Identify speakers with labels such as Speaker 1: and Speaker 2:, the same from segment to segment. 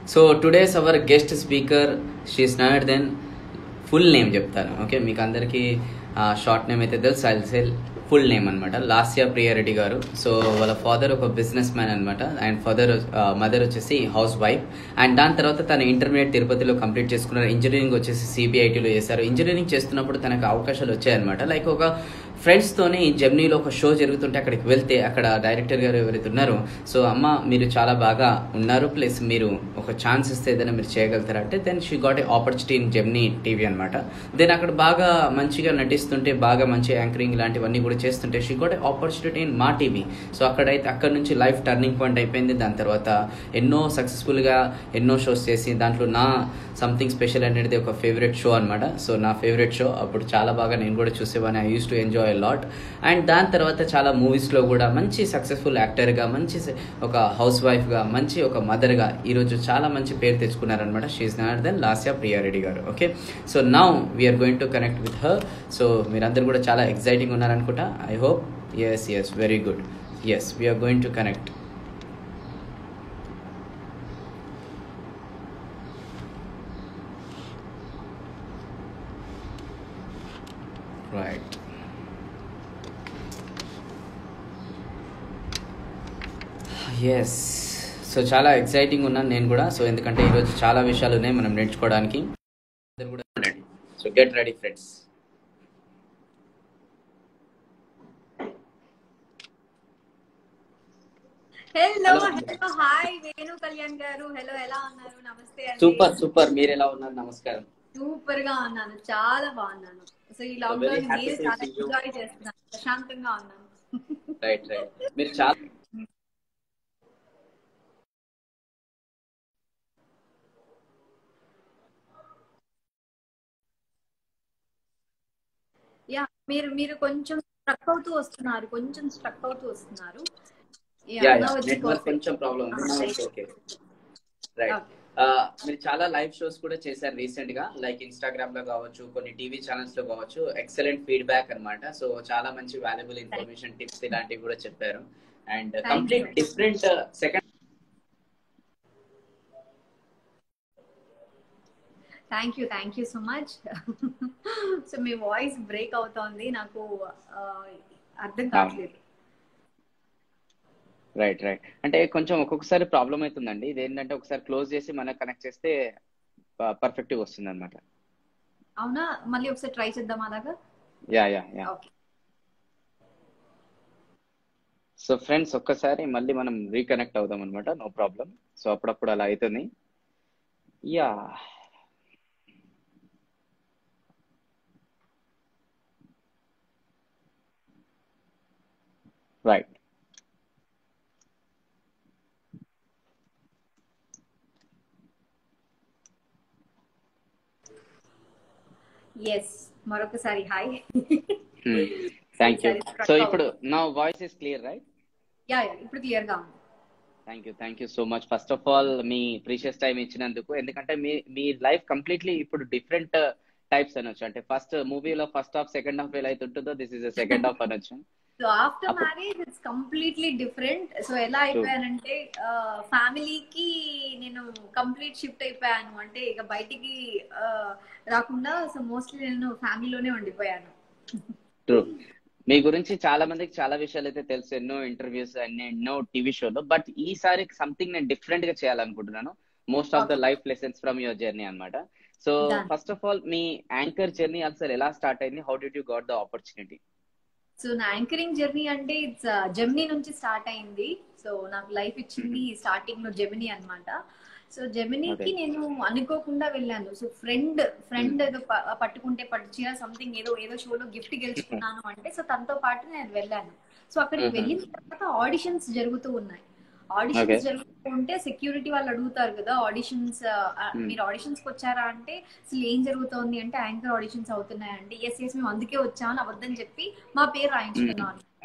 Speaker 1: So today's our guest speaker she's not then full name చెప్తాను okay మీకు అందరికీ short name అయితే తెలుసు ఐ సెల్ ఫుల్ నేమ్ అనమాట లాస్యా ప్రియారెడ్డి గారు సో వాళ్ళ ఫాదర్ ఒక బిజినెస్ మ్యాన్ అనమాట అండ్ ఫాదర్ మదర్ వచ్చేసి హౌస్ వైఫ్ అండ్ దాని తర్వాత తన ఇంటర్మీడియట్ తిరుపతిలో కంప్లీట్ చేసుకున్నారు ఇంజనీరింగ్ వచ్చేసి సిబిఐటీలో చేశారు ఇంజనీరింగ్ చేస్తున్నప్పుడు తనకు అవకాశాలు వచ్చాయన్నమాట లైక్ ఒక ఫ్రెండ్స్తోని జర్నీలో ఒక షో జరుగుతుంటే అక్కడికి వెళ్తే అక్కడ డైరెక్టర్ గారు ఎవరైతే ఉన్నారో సో అమ్మ మీరు చాలా బాగా ఉన్నారు ప్లస్ మీరు ఒక ఛాన్స్ ఇస్తే ఏదైనా మీరు చేయగలుగుతారా అంటే then she got a opportunity in Gemini TV అనమాట దెన్ అక్కడ బాగా మంచిగా నటిస్తుంటే బాగా మంచి యాంకరింగ్ ఇలాంటివన్నీ కూడా చేస్తుంటే she got a opportunity in Maa TV so అక్కడైతే అక్కడ నుంచి లైఫ్ టర్నింగ్ పాయింట్ అయిపోయింది దాని తర్వాత ఎన్నో సక్సెస్ఫుల్గా ఎన్నో షోస్ చేసి దాంట్లో నా సంథింగ్ స్పెషల్ అనేది ఒక ఫేవరెట్ షో అనమాట సో నా ఫేవరెట్ షో అప్పుడు చాలా బాగా నేను కూడా చూసేవాడిని I use to enjoy lot and దాని తర్వాత చాలా మూవీస్లో కూడా మంచి సక్సెస్ఫుల్ యాక్టర్గా మంచి ఒక హౌస్ వైఫ్గా మంచి ఒక మదర్గా ఈరోజు చాలా మంచి పేరు తెచ్చుకున్నారనమాట she's not then Lasya Priyareddy garu okay so now we are going to connect with her so మీరందరూ కూడా చాలా ఎక్సైటింగ్ ఉన్నారనుకుంటా I hope yes yes very good yes we are going to connect right yes so చాలా ఎక్సైటింగ్ ఉన్నాను నేను కూడా సో ఎందుకంటే ఈరోజు చాలా విషయాలు ఉన్నాయి మనం నేర్చుకోవడానికి అందరు కూడా ఉండండి so get ready friends
Speaker 2: hello
Speaker 1: Hello.
Speaker 2: Hello hi Venu Kalyan garu hello ఎలా ఉన్నారు నమస్తే అండి
Speaker 1: సూపర్ సూపర్ మీరు ఎలా ఉన్నారు నమస్కారం
Speaker 2: సూపర్ గా ఉన్నాను చాలా బాగున్నాను సో ఈ లాక్డౌన్
Speaker 1: very happy
Speaker 2: మీరు
Speaker 1: to
Speaker 2: చాలా
Speaker 1: see you.
Speaker 2: ఎంజాయ్ చేస్తున్నాను ప్రశాంతంగా ఉన్నాను
Speaker 1: రైట్ రైట్ మీరు చాలా
Speaker 2: యా మీరు మీరు కొంచెం స్ట్రక్ అవుతూ వస్తున్నారు కొంచెం స్ట్రక్ అవుతూ వస్తున్నారు Yeah,
Speaker 1: yeah
Speaker 2: now it's
Speaker 1: network
Speaker 2: perfect.
Speaker 1: కొంచెం ప్రాబ్లం ఉంది
Speaker 2: Ah,
Speaker 1: Now
Speaker 2: right.
Speaker 1: it's okay right
Speaker 2: Okay.
Speaker 1: మీరు చాలా లైవ్ షోస్ కూడా చేశారు రీసెంట్ గా లైక్ ఇన్స్టాగ్రామ్ లో కావచ్చు కొన్ని టీవీ ఛానల్స్ లో కావచ్చు ఎక్సలెంట్ ఫీడ్బ్యాక్ అన్నమాట సో చాలా మంచి వాల్యుబుల్ ఇన్ఫర్మేషన్ టిప్స్ ఇలాంటివి కూడా చెప్పారు and
Speaker 2: Thank
Speaker 1: complete
Speaker 2: you.
Speaker 1: Different second
Speaker 2: thank you thank you so much so మీ వాయిస్ బ్రేక్ అవుతోంది నాకు ఆ, అర్థం కావట్లేదు
Speaker 1: రైట్ రైట్ అంటే కొంచెం ఒక్కొక్కసారి ప్రాబ్లం అవుతుందండి ఇది ఏంటంటే ఒకసారి క్లోజ్ చేసి మనకు కనెక్ట్ చేస్తే పర్ఫెక్ట్ గా వస్తుంది అనమాట
Speaker 2: అవునా మళ్ళీ ఒకసారి ట్రై చేద్దాం అలాగా
Speaker 1: yeah yeah yeah
Speaker 2: okay
Speaker 1: so friends ఒక్కసారి మళ్ళీ మనం రీకనెక్ట్ అవుదాం అనమాట నో ప్రాబ్లం సో అప్పుడప్పుడు అలా అవుతుంది యా రైట్
Speaker 2: ఎస్ మరొకసారి hi
Speaker 1: thank you
Speaker 2: Sorry, struck
Speaker 1: so
Speaker 2: out.
Speaker 1: ఇప్పుడు నా voice is clear right
Speaker 2: yeah yeah ఇప్పుడు క్లియర్ గా ఉంది
Speaker 1: thank you thank you so much first of all మీ ప్రీషియస్ టైం ఇచ్చినందుకు ఎందుకంటే మీ మీ లైఫ్ కంప్లీట్లీ ఇప్పుడు డిఫరెంట్ టైప్స్ అనొచ్చు అంటే ఫస్ట్ మూవీలో ఫస్ట్ హాఫ్ సెకండ్ హాఫ్ ఎలా అయితే ఉంటుందో దిస్ ఇస్ సెకండ్ హాఫ్ అనొచ్చు
Speaker 2: సో ఆఫ్టర్
Speaker 1: అప్పుడు-
Speaker 2: marriage it's completely different so ఎలా అయిపోయానంటే ఫ్యామిలీకి నేను కంప్లీట్ షిఫ్ట్ అయిపోయాను అంటే ఇక బయటికి ఆ, రాకుండా సో మోస్ట్లీ నేను ఫ్యామిలీలోనే ఉండిపోయాను
Speaker 1: ట్రూ మీ గురించి చాలా మందికి చాలా విషయాలు అయితే తెలుసు ఎన్నో ఇంటర్వ్యూస్ అన్ని ఎన్నో టీవీ షోలో బట్ ఈసారి సంథింగ్ నేను డిఫరెంట్ గా చేయాలనుకుంటున్నాను most of the life lessons from your journey అన్నమాట so
Speaker 2: Done.
Speaker 1: First of all మీ యాంకర్ జర్నీ అసలు ఎలా స్టార్ట్ అయింది how did you got the opportunity
Speaker 2: so నా యాంకరింగ్ జర్నీ అంటే ఇట్స్ జెమినీ నుంచి స్టార్ట్ అయింది సో నాకు లైఫ్ ఇచ్చింది స్టార్టింగ్ లో జెమినీ అన్నమాట సో జెమినీకి
Speaker 1: Okay.
Speaker 2: నేను అనుకోకుండా వెళ్ళాను సో ఫ్రెండ్ ఫ్రెండ్ ఏదో ప- పట్టుకుంటే పట్టు చీర సంథింగ్ ఏదో ఏదో షోలో గిఫ్ట్ గెలుచుకున్నాను అంటే సో తనతో పాటు నేను వెళ్ళాను సో అక్కడికి
Speaker 1: Mhm.
Speaker 2: వెళ్ళిన తర్వాత ఆడిషన్స్ జరుగుతూ ఉన్నాయి
Speaker 1: Okay.
Speaker 2: ఆడిషన్స్ జరుగుతూ ఉంటే సెక్యూరిటీ వాళ్ళు అడుగుతారు కదా ఆడిషన్స్
Speaker 1: Hmm.
Speaker 2: మీరు ఆడిషన్స్ కి వచ్చారా అంటే అసలు ఏం జరుగుతోంది అంటే యాంకర్ ఆడిషన్స్ అవుతున్నాయండి ఎస్ ఎస్ మేము అందుకే వచ్చామని అబద్ధం చెప్పి మా పేరు రాయించుకున్నాను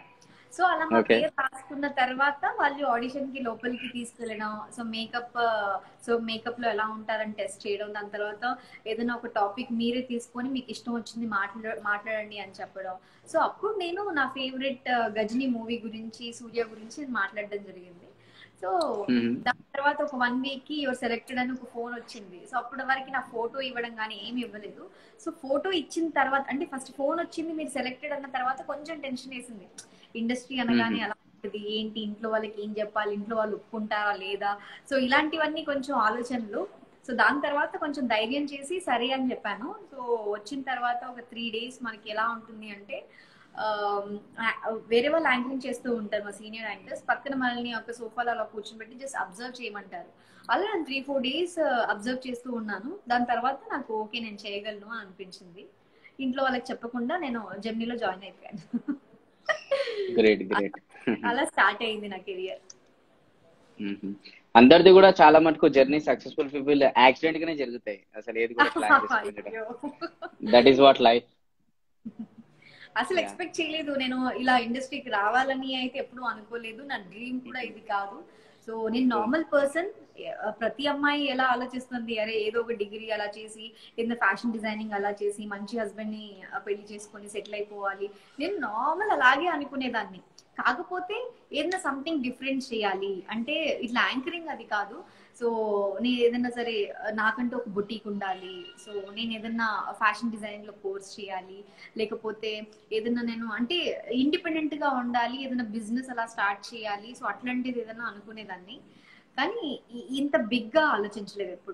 Speaker 2: సో అలా మా
Speaker 1: Okay.
Speaker 2: పేరు రాసుకున్న తర్వాత వాళ్ళు ఆడిషన్ కి లోపలికి తీసుకెళ్ళడం సో మేకప్ సో మేకప్ లో ఎలా ఉంటారని టెస్ట్ చేయడం దాని తర్వాత ఏదైనా ఒక టాపిక్ మీరే తీసుకొని మీకు ఇష్టం వచ్చింది మాట్లా మాట్లాడండి అని చెప్పడం సో అప్పుడు నేను నా ఫేవరెట్ గజనీ మూవీ గురించి సూర్య గురించి నేను మాట్లాడడం జరిగింది సో
Speaker 1: Mhm.
Speaker 2: దాని తర్వాత ఒక వన్ వీక్ కి యువర్ సెలెక్టెడ్ అని ఒక ఫోన్ వచ్చింది సో అప్పటి వరకు నా ఫోటో ఇవ్వడం కానీ ఏమి ఇవ్వలేదు సో ఫోటో ఇచ్చిన తర్వాత అంటే ఫస్ట్ ఫోన్ వచ్చింది మీరు సెలెక్టెడ్ అన్న తర్వాత కొంచెం టెన్షన్ వేసింది ఇండస్ట్రీ అనగానే
Speaker 1: Mhm.
Speaker 2: ఎలా ఉంటుంది ఏంటి ఇంట్లో వాళ్ళకి ఏం చెప్పాలి ఇంట్లో వాళ్ళు ఒప్పుకుంటారా లేదా సో ఇలాంటివన్నీ కొంచెం ఆలోచనలు సో దాని తర్వాత కొంచెం ధైర్యం చేసి సరే అని చెప్పాను సో వచ్చిన తర్వాత ఒక త్రీ డేస్ మనకి ఎలా ఉంటుంది అంటే ఆమ్, ఆ- వేరే వాళ్ళు యాంకరింగ్ చేస్తూ ఉంటారు మా సీనియర్ యాంకర్స్ పక్కన మనల్ని ఒక సోఫాలో అలా కూర్చోబెట్టి జస్ట్ అబ్జర్వ్ చేయమంటారు అలా నేను త్రీ ఫోర్ డేస్ అబ్జర్వ్ చేస్తూ ఉన్నాను దాని తర్వాత నాకు ఓకే నేను చేయగలను అని అనిపించింది ఇంట్లో వాళ్ళకి చెప్పకుండా నేను జర్నీలో జాయిన్ అయిపోయాను
Speaker 1: గ్రేట్ గ్రేట్
Speaker 2: అలా స్టార్ట్ అయింది నా కెరియర్
Speaker 1: అందరిది కూడా చాలా మటుకు జర్నీ సక్సెస్ఫుల్ పీపుల్ యాక్సిడెంట్ గానే జరుగుతాయి అసలు ఏది కూడా ప్లాన్ చేసుకుంటాం దట్ ఈస్ వాట్ లైఫ్
Speaker 2: అసలు
Speaker 1: Yeah.
Speaker 2: ఎక్స్పెక్ట్ చేయలేదు నేను ఇలా ఇండస్ట్రీకి రావాలని అయితే ఎప్పుడు అనుకోలేదు నా డ్రీమ్ కూడా ఇది కాదు సో నేను నార్మల్ పర్సన్ ప్రతి అమ్మాయి ఎలా ఆలోచిస్తుంది అరే ఏదో ఒక డిగ్రీ అలా చేసి ఏదైనా ఫ్యాషన్ డిజైనింగ్ అలా చేసి మంచి హస్బెండ్ ని ఆ, పెళ్లి చేసుకొని సెటిల్ అయిపోవాలి నేను నార్మల్ అలాగే అనుకునేదాన్ని కాకపోతే ఏదైనా సంథింగ్ డిఫరెంట్ చేయాలి అంటే ఇట్లా యాంకరింగ్ అది కాదు సో నేను ఏదైనా సరే నాకంటూ ఒక బుటీక్ ఉండాలి సో నేను ఏదైనా ఫ్యాషన్ డిజైనింగ్ లో కోర్స్ చేయాలి లేకపోతే ఏదైనా నేను అంటే ఇండిపెండెంట్ గా ఉండాలి ఏదైనా బిజినెస్ అలా స్టార్ట్ చేయాలి సో అట్లాంటిది ఏదైనా అనుకునేదాన్ని కానీ ఈ- ఇంత బిగ్ గా ఆలోచించలేదు ఎప్పుడు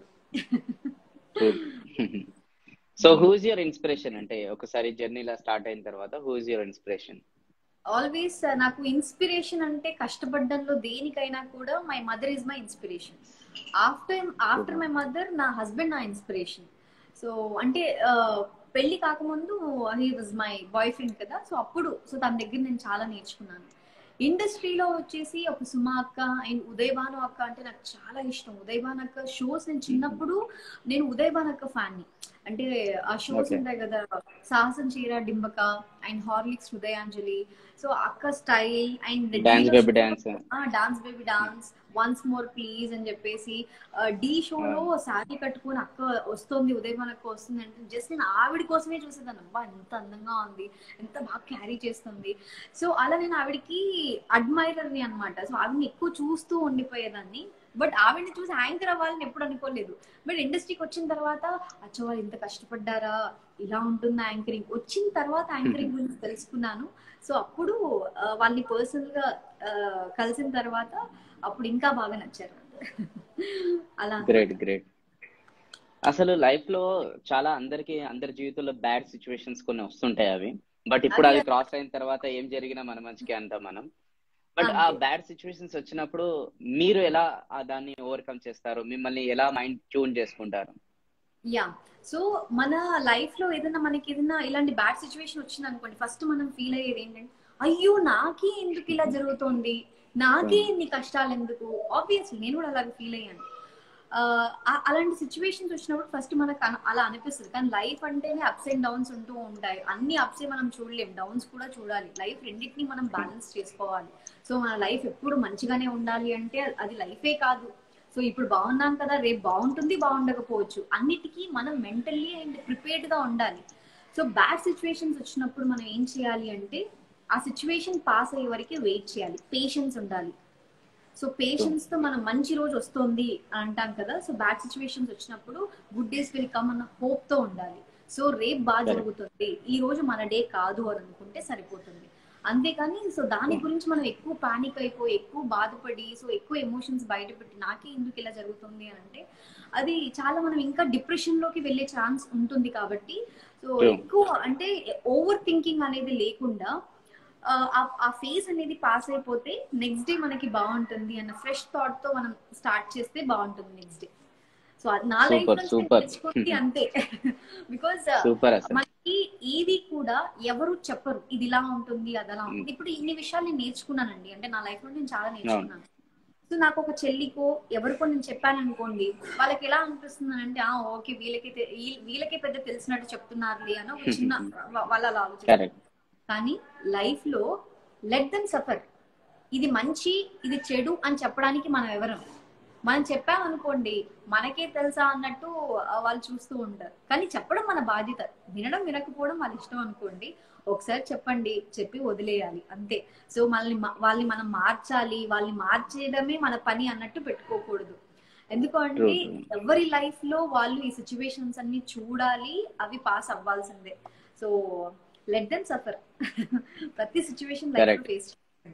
Speaker 1: సో హూజ్ యువర్ ఇన్స్పిరేషన్ అంటే ఒకసారి జర్నీలా స్టార్ట్ అయిన తర్వాత హూజ్ యువర్ ఇన్స్పిరేషన్
Speaker 2: ఆల్వేస్ నాకు ఇన్స్పిరేషన్ అంటే కష్టపడడంలో దేనికైనా కూడా my mother is my inspiration after after my mother నా హస్బెండ్ నా ఇన్స్పిరేషన్ సో అంటే ఆ, పెళ్లి కాకముందు he was my boyfriend కదా సో అప్పుడు సో తన దగ్గర నేను చాలా నేర్చుకున్నాను ఇండస్ట్రీలో వచ్చేసి ఒక సుమా అక్క అండ్ ఉదయ్ భాను అక్క అంటే నాకు చాలా ఇష్టం ఉదయ్ భాను అక్క షోస్ నేను చిన్నప్పుడు నేను ఉదయ్ భాను అక్క ఫ్యాన్ ని అంటే ఆ షోస్
Speaker 1: Okay.
Speaker 2: ఉంటాయి కదా సాహసం చీర డింబక అండ్ హార్లిక్స్ హృదయాంజలి సో అక్క style and
Speaker 1: dance baby dance
Speaker 2: dance baby dance once more please అని చెప్పేసి డి షోలో శారీ కట్టుకొని అక్క వస్తుంది ఉదయం అక్క వస్తుంది అంటే జస్ట్ నేను ఆవిడ కోసమే చూసేదాన్ని అబ్బా ఎంత అందంగా ఉంది ఎంత బాగా క్యారీ చేస్తుంది సో అలా నేను ఆవిడకి అడ్మైరర్ ని అనమాట సో ఆవిడని ఎక్కువ చూస్తూ ఉండిపోయేదాన్ని బట్ ఆవిడని చూసి యాంకర్ అవ్వాలని ఎప్పుడు అనుకోలేదు బట్ ఇండస్ట్రీకి వచ్చిన తర్వాత అచ్చో వాళ్ళు ఇంత కష్టపడ్డారా ఇలా ఉంటుంది యాంకరింగ్ వచ్చిన తర్వాత యాంకరింగ్ గురించి తెలుసుకున్నాను సో అప్పుడు ఆ, వాళ్ళని పర్సనల్ గా ఆ, కలిసిన తర్వాత అప్పుడు ఇంకా బాగా నచ్చారు అలా
Speaker 1: గ్రేట్ గ్రేట్ అసలు లైఫ్ లో చాలా అందరికి అందరి జీవితంలో బ్యాడ్ సిచ్యువేషన్స్ కొన్ని వస్తుంటాయి అవి బట్ ఇప్పుడు అది
Speaker 2: అది-
Speaker 1: క్రాస్ అయిన తర్వాత ఏం జరిగినా మన మంచికి అంటాం మనం బట్ ఆ
Speaker 2: అంతే.
Speaker 1: బ్యాడ్ సిచ్యువేషన్స్ వచ్చినప్పుడు మీరు ఎలా ఆ దాన్ని ఓవర్కమ్ చేస్తారు మిమ్మల్ని ఎలా మైండ్ ట్యూన్ చేసుకుంటారు
Speaker 2: యా సో మన లైఫ్ లో ఏదైనా మనకి ఏదైనా ఇలాంటి బ్యాడ్ సిచ్యువేషన్ వచ్చింది అనుకోండి ఫస్ట్ మనం ఫీల్ అయ్యేది ఏంటంటే అయ్యో నాకే ఎందుకు ఇలా జరుగుతోంది నాకే ఇన్ని కష్టాలు ఎందుకు ఆబ్వియస్లీ నేను కూడా అలాగే ఫీల్ అయ్యాను ఆ, ఆ- అలాంటి సిచ్యువేషన్స్ వచ్చినప్పుడు ఫస్ట్ మనకు అన- అలా అనిపిస్తుంది కానీ లైఫ్ అంటేనే అప్స్ అండ్ డౌన్స్ ఉంటూ ఉంటాయి అన్ని అప్స్ మనం చూడలేం డౌన్స్ కూడా చూడాలి లైఫ్ రెండింటిని మనం బ్యాలెన్స్ చేసుకోవాలి సో మన లైఫ్ ఎప్పుడు మంచిగానే ఉండాలి అంటే అది లైఫే కాదు సో ఇప్పుడు బాగున్నాం కదా రేపు బాగుంటుంది బాగుండకపోవచ్చు అన్నిటికీ మనం మెంటల్లీ అండ్ ప్రిపేర్డ్ గా ఉండాలి సో బ్యాడ్ సిచ్యువేషన్స్ వచ్చినప్పుడు మనం ఏం చేయాలి అంటే ఆ సిచ్యువేషన్ పాస్ అయ్యే వరకు వెయిట్ చేయాలి పేషెన్స్ ఉండాలి సో పేషెన్స్ తో మనం మంచి రోజు వస్తుంది అని అంటాం కదా సో బ్యాడ్ సిచ్యువేషన్స్ వచ్చినప్పుడు గుడ్ డేస్ విల్ కమ్ అన్న హోప్ తో ఉండాలి సో రేపు బాగా
Speaker 1: Correct.
Speaker 2: జరుగుతుంది ఈ రోజు మన డే కాదు అని అనుకుంటే సరిపోతుంది అంతేకాని సో దాని గురించి మనం ఎక్కువ పానిక్ అయిపోయి ఎక్కువ బాధపడి సో ఎక్కువ ఎమోషన్స్ బయటపెట్టి నాకే ఎందుకు ఇలా జరుగుతుంది అని అంటే అది చాలా మనం ఇంకా డిప్రెషన్ లోకి వెళ్ళే ఛాన్స్ ఉంటుంది కాబట్టి సో
Speaker 1: True.
Speaker 2: ఎక్కువ అంటే ఓవర్ థింకింగ్ అనేది లేకుండా ఆ, ఆ- ఆ ఫేజ్ అనేది పాస్ అయిపోతే నెక్స్ట్ డే మనకి బాగుంటుంది అన్న ఫ్రెష్ థాట్ తో మనం స్టార్ట్ చేస్తే బాగుంటుంది నెక్స్ట్ డే సో అది నా లైఫ్
Speaker 1: Super,
Speaker 2: నుంచి
Speaker 1: super.
Speaker 2: తెచ్చుకుంది అంతే బికాస్
Speaker 1: సూపర్ అసలు
Speaker 2: మనకి ఏది కూడా ఎవరు చెప్పరు ఇది ఇలా ఉంటుంది అది అలా ఉంటుంది ఇప్పుడు ఇన్ని విషయాలు నేను నేర్చుకున్నానండి అంటే నా లైఫ్ లో నేను చాలా నేర్చుకున్నాను సో నాకు ఒక చెల్లికో ఎవరికో నేను చెప్పాను అనుకోండి వాళ్ళకి ఎలా అనిపిస్తుంది అంటే ఆ ఓకే వీళ్ళకి తె- వీళ్ళ- వీళ్ళకే పెద్ద తెలిసినట్టు చెప్తున్నారులే అని ఒక చిన్న వా- వాళ్ళ అలా ఆలోచిస్తారు
Speaker 1: కరెక్ట్
Speaker 2: కానీ లైఫ్ లో లెట్ దెమ్ సఫర్ ఇది మంచి ఇది చెడు అని చెప్పడానికి మనం ఎవరం మనం చెప్పామనుకోండి మనకే తెలుసా అన్నట్టు ఆ, వాళ్ళు చూస్తూ ఉంటారు కానీ చెప్పడం మన బాధ్యత వినడం వినకపోవడం వాళ్ళ ఇష్టం అనుకోండి ఒకసారి చెప్పండి చెప్పి వదిలేయాలి అంతే సో మనల్ని మా- వాళ్ళని మనం మార్చాలి వాళ్ళని మార్చేయడమే మన పని అన్నట్టు పెట్టుకోకూడదు ఎందుకంటే
Speaker 1: True, true.
Speaker 2: ఎవరి లైఫ్ లో వాళ్ళు ఈ సిచ్యువేషన్స్ అన్ని చూడాలి అవి పాస్ అవ్వాల్సిందే సో లెట్ దెమ్ సఫర్ ప్రతి situation life
Speaker 1: Correct.
Speaker 2: Face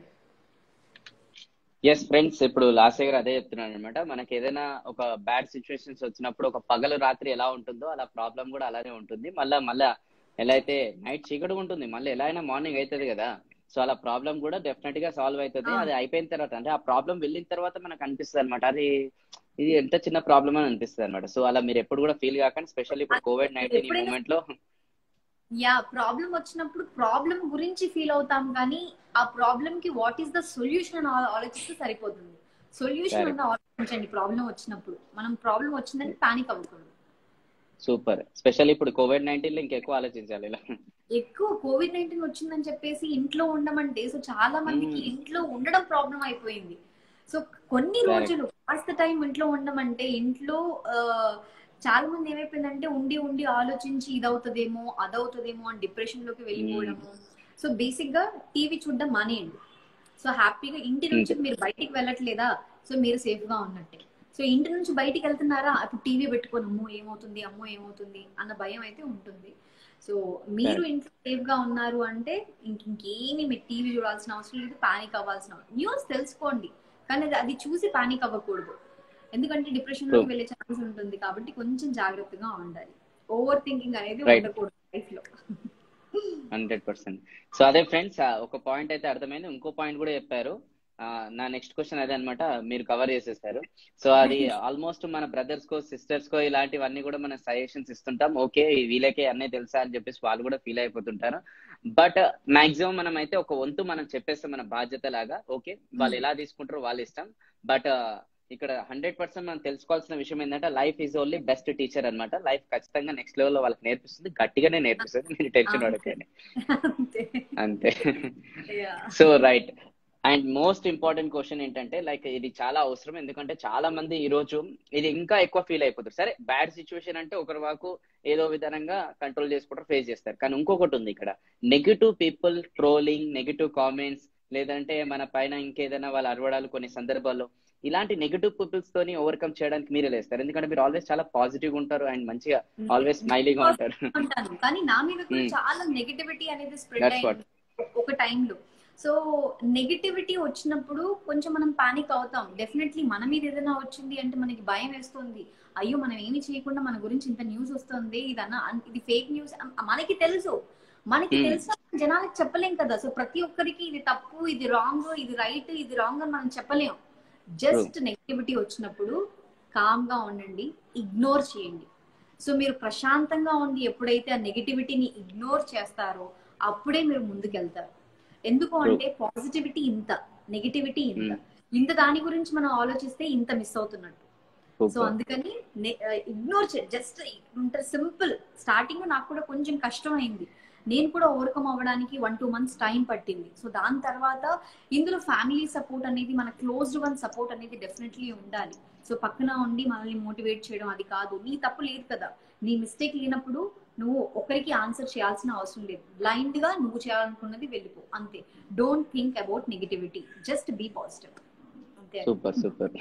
Speaker 1: yes friends ఇప్పుడు లాస్ట్ గారు అదే చెప్తున్నాను అనమాట మనకి ఏదైనా ఒక బ్యాడ్ సిచ్యువేషన్స్ వచ్చినప్పుడు ఒక పగలు రాత్రి ఎలా ఉంటుందో అలా ప్రాబ్లం కూడా అలానే ఉంటుంది మళ్ళా మళ్ళా ఎలా అయితే నైట్ చీకటి ఉంటుంది మళ్ళీ ఎలా అయినా మార్నింగ్ అవుతుంది కదా సో అలా ప్రాబ్లం కూడా డెఫినెట్ గా సాల్వ్ అవుతుంది
Speaker 2: ఆ.
Speaker 1: అది అయిపోయిన తర్వాత అంటే ఆ ప్రాబ్లం వెళ్ళిన తర్వాత మనకు అనిపిస్తుంది అనమాట అది ఇది ఎంత చిన్న ప్రాబ్లం అని అనిపిస్తుంది అనమాట సో అలా మీరు ఎప్పుడు కూడా ఫీల్ కాకండి స్పెషల్లీ ఇప్పుడు కోవిడ్ నైన్టీన్ ఈ
Speaker 2: ఎప్పుడైనా-
Speaker 1: మూమెంట్ లో
Speaker 2: యా ప్రాబ్లం వచ్చినప్పుడు ప్రాబ్లం గురించి ఫీల్ అవుతాం కానీ ఆ ప్రాబ్లం కి వాట్ ఈస్ ద సొల్యూషన్ అని ఆ- ఆలోచిస్తే సరిపోతుంది సొల్యూషన్
Speaker 1: Correct.
Speaker 2: అన్న ఆలోచించండి ప్రాబ్లం వచ్చినప్పుడు మనం ప్రాబ్లం వచ్చిందని పానిక్ అవ్వకూడదు
Speaker 1: సూపర్ స్పెషల్లీ ఇప్పుడు కోవిడ్ నైన్టీన్ లో ఇంకెక్కువ ఆలోచించాలి ఇలా
Speaker 2: ఎక్కువ కోవిడ్ నైన్టీన్ వచ్చిందని చెప్పేసి ఇంట్లో ఉండమంటే సో చాలా మందికి
Speaker 1: Hmm.
Speaker 2: ఇంట్లో ఉండడం ప్రాబ్లం అయిపోయింది సో కొన్ని
Speaker 1: Correct.
Speaker 2: రోజులు కాస్త టైం ఇంట్లో ఉండమంటే ఇంట్లో ఆ, చాలా మంది ఏమైపోయిందంటే ఉండి ఉండి ఆలోచించి ఇదవుతుందేమో అదవుతుందేమో అని డిప్రెషన్ లోకి వెళ్ళిపోవడము సో బేసిక్ గా టీవీ చూడడం మానేయండి సో హ్యాపీగా ఇంటి నుంచి మీరు బయటికి వెళ్ళట్లేదా సో మీరు సేఫ్ గా ఉన్నట్టే సో ఇంటి నుంచి బయటికి వెళ్తున్నారా అప్పుడు టీవీ పెట్టుకొని అమ్మో ఏమవుతుంది అమ్మో ఏమవుతుంది అన్న భయం అయితే ఉంటుంది సో మీరు ఇంట్లో సేఫ్ గా ఉన్నారు అంటే ఇంక ఇంకేమి మీరు టీవీ చూడాల్సిన అవసరం లేదు పానిక్ అవ్వాల్సిన అవసరం న్యూస్ తెలుసుకోండి కానీ అది- అది చూసి పానిక్ అవ్వకూడదు ఎందుకంటే డిప్రెషన్ లోకి
Speaker 1: True.
Speaker 2: వెళ్ళే ఛాన్స్ ఉంటుంది కాబట్టి కొంచెం జాగ్రత్తగా ఉండాలి ఓవర్ థింకింగ్ అనేది
Speaker 1: Right.
Speaker 2: ఉండకూడదు లైఫ్ లో
Speaker 1: హండ్రెడ్ పర్సెంట్ సో అదే ఫ్రెండ్స్ ఒక పాయింట్ అయితే అర్థమైంది ఇంకో పాయింట్ కూడా చెప్పారు ఆ, నా నెక్స్ట్ క్వశ్చన్ అదే అనమాట మీరు కవర్ చేసేసారు సో అది ఆల్మోస్ట్ మన బ్రదర్స్ కో సిస్టర్స్ కో ఇలాంటివన్నీ కూడా మనం సజెషన్స్ ఇస్తుంటాం ఓకే వీళ్ళకే అన్నీ తెలుసా అని చెప్పేసి వాళ్ళు కూడా ఫీల్ అయిపోతుంటారు బట్ మాక్సిమం మనం అయితే ఒక వంతు మనం చెప్పేస్తాం మన బాధ్యత లాగా ఓకే వాళ్ళు ఎలా తీసుకుంటారో వాళ్ళ ఇష్టం బట్ ఇక్కడ హండ్రెడ్ పర్సెంట్ మనం తెలుసుకోవాల్సిన విషయం ఏంటంటే life is only best teacher అన్నమాట లైఫ్ ఖచ్చితంగా నెక్స్ట్ లెవెల్ లో వాళ్ళకి నేర్పిస్తుంది గట్టిగానే నేర్పిస్తుంది మీరు టెన్షన్ పడకండి
Speaker 2: అంతే
Speaker 1: అంతే
Speaker 2: Yeah.
Speaker 1: So right and most important question ఏంటంటే లైక్ ఇది చాలా అవసరం ఎందుకంటే చాలా మంది ఈ రోజు ఇది ఇంకా ఎక్కువ ఫీల్ అయిపోతారు సరే బ్యాడ్ సిచ్యువేషన్ అంటే ఒకరి వాకు ఏదో విధంగా కంట్రోల్ చేసుకుంటారు ఫేస్ చేస్తారు కానీ ఇంకొకటి ఉంది ఇక్కడ negative people trolling negative comments లేదంటే మన పైన ఇంకేదైనా వాళ్ళు అరవడాలు కొన్ని సందర్భాల్లో ఇలాంటి నెగిటివ్ పీపుల్స్ తోని ఓవర్కమ్ చేయడానికి మీరే లేస్తారు ఎందుకంటే మీరు ఆల్వేస్ చాలా పాజిటివ్ ఉంటారు అండ్ మంచిగా ఆల్వేస్ స్మైలీగా ఉంటారు
Speaker 2: ఉంటాను కానీ నా మీద కూడా
Speaker 1: Hmm.
Speaker 2: చాలా నెగటివిటీ అనేది స్ప్రెడ్
Speaker 1: That's what.
Speaker 2: అయింది ఒక టైంలో సో నెగటివిటీ వచ్చినప్పుడు కొంచెం మనం పానిక్ అవుతాం డెఫినెట్లీ మన మీద ఏదైనా వచ్చింది అంటే మనకి భయం వేస్తుంది అయ్యో మనం ఏమి చేయకుండా మన గురించి ఇంత న్యూస్ వస్తుంది ఇదన్నా అన్- ఇది ఫేక్ న్యూస్ మనకి తెలుసు మనకి
Speaker 1: Hmm.
Speaker 2: తెలుసు జనాలకు చెప్పలేం కదా సో ప్రతి ఒక్కరికి ఇది తప్పు ఇది రాంగ్ ఇది రైట్ ఇది రాంగ్ అని మనం చెప్పలేం జస్ట్ నెగటివిటీ వచ్చినప్పుడు కామ్ గా ఉండండి ఇగ్నోర్ చేయండి సో మీరు ప్రశాంతంగా ఉండి ఎప్పుడైతే ఆ నెగిటివిటీని ఇగ్నోర్ చేస్తారో అప్పుడే మీరు ముందుకెళ్తారు ఎందుకు అంటే పాజిటివిటీ ఇంత నెగిటివిటీ ఇంత ఇంత దాని గురించి మనం ఆలోచిస్తే ఇంత మిస్ అవుతున్నట్టు సో
Speaker 1: Super.
Speaker 2: అందుకని ఇగ్నోర్ జస్ట్ సింపుల్ స్టార్టింగ్ నాకు కూడా కొంచెం కష్టం అయింది నేను కూడా ఓవర్కమ్ అవ్వడానికి వన్ టూ మంత్స్ టైం పట్టింది సో దాని తర్వాత ఇందులో ఫ్యామిలీ సపోర్ట్ అనేది మన క్లోజ్డ్ వన్ సపోర్ట్ అనేది డెఫినెట్లీ ఉండాలి సో పక్కన ఉండి మనల్ని మోటివేట్ చేయడం అది కాదు నీ తప్పు లేదు కదా నీ మిస్టేక్ లేనప్పుడు నువ్వు ఒకరికి ఆన్సర్ చేయాల్సిన అవసరం లేదు బ్లైండ్ గా నువ్వు చేయాలనుకున్నది వెళ్ళిపో అంతే don't think about negativity just be positive అంతే
Speaker 1: సూపర్ సూపర్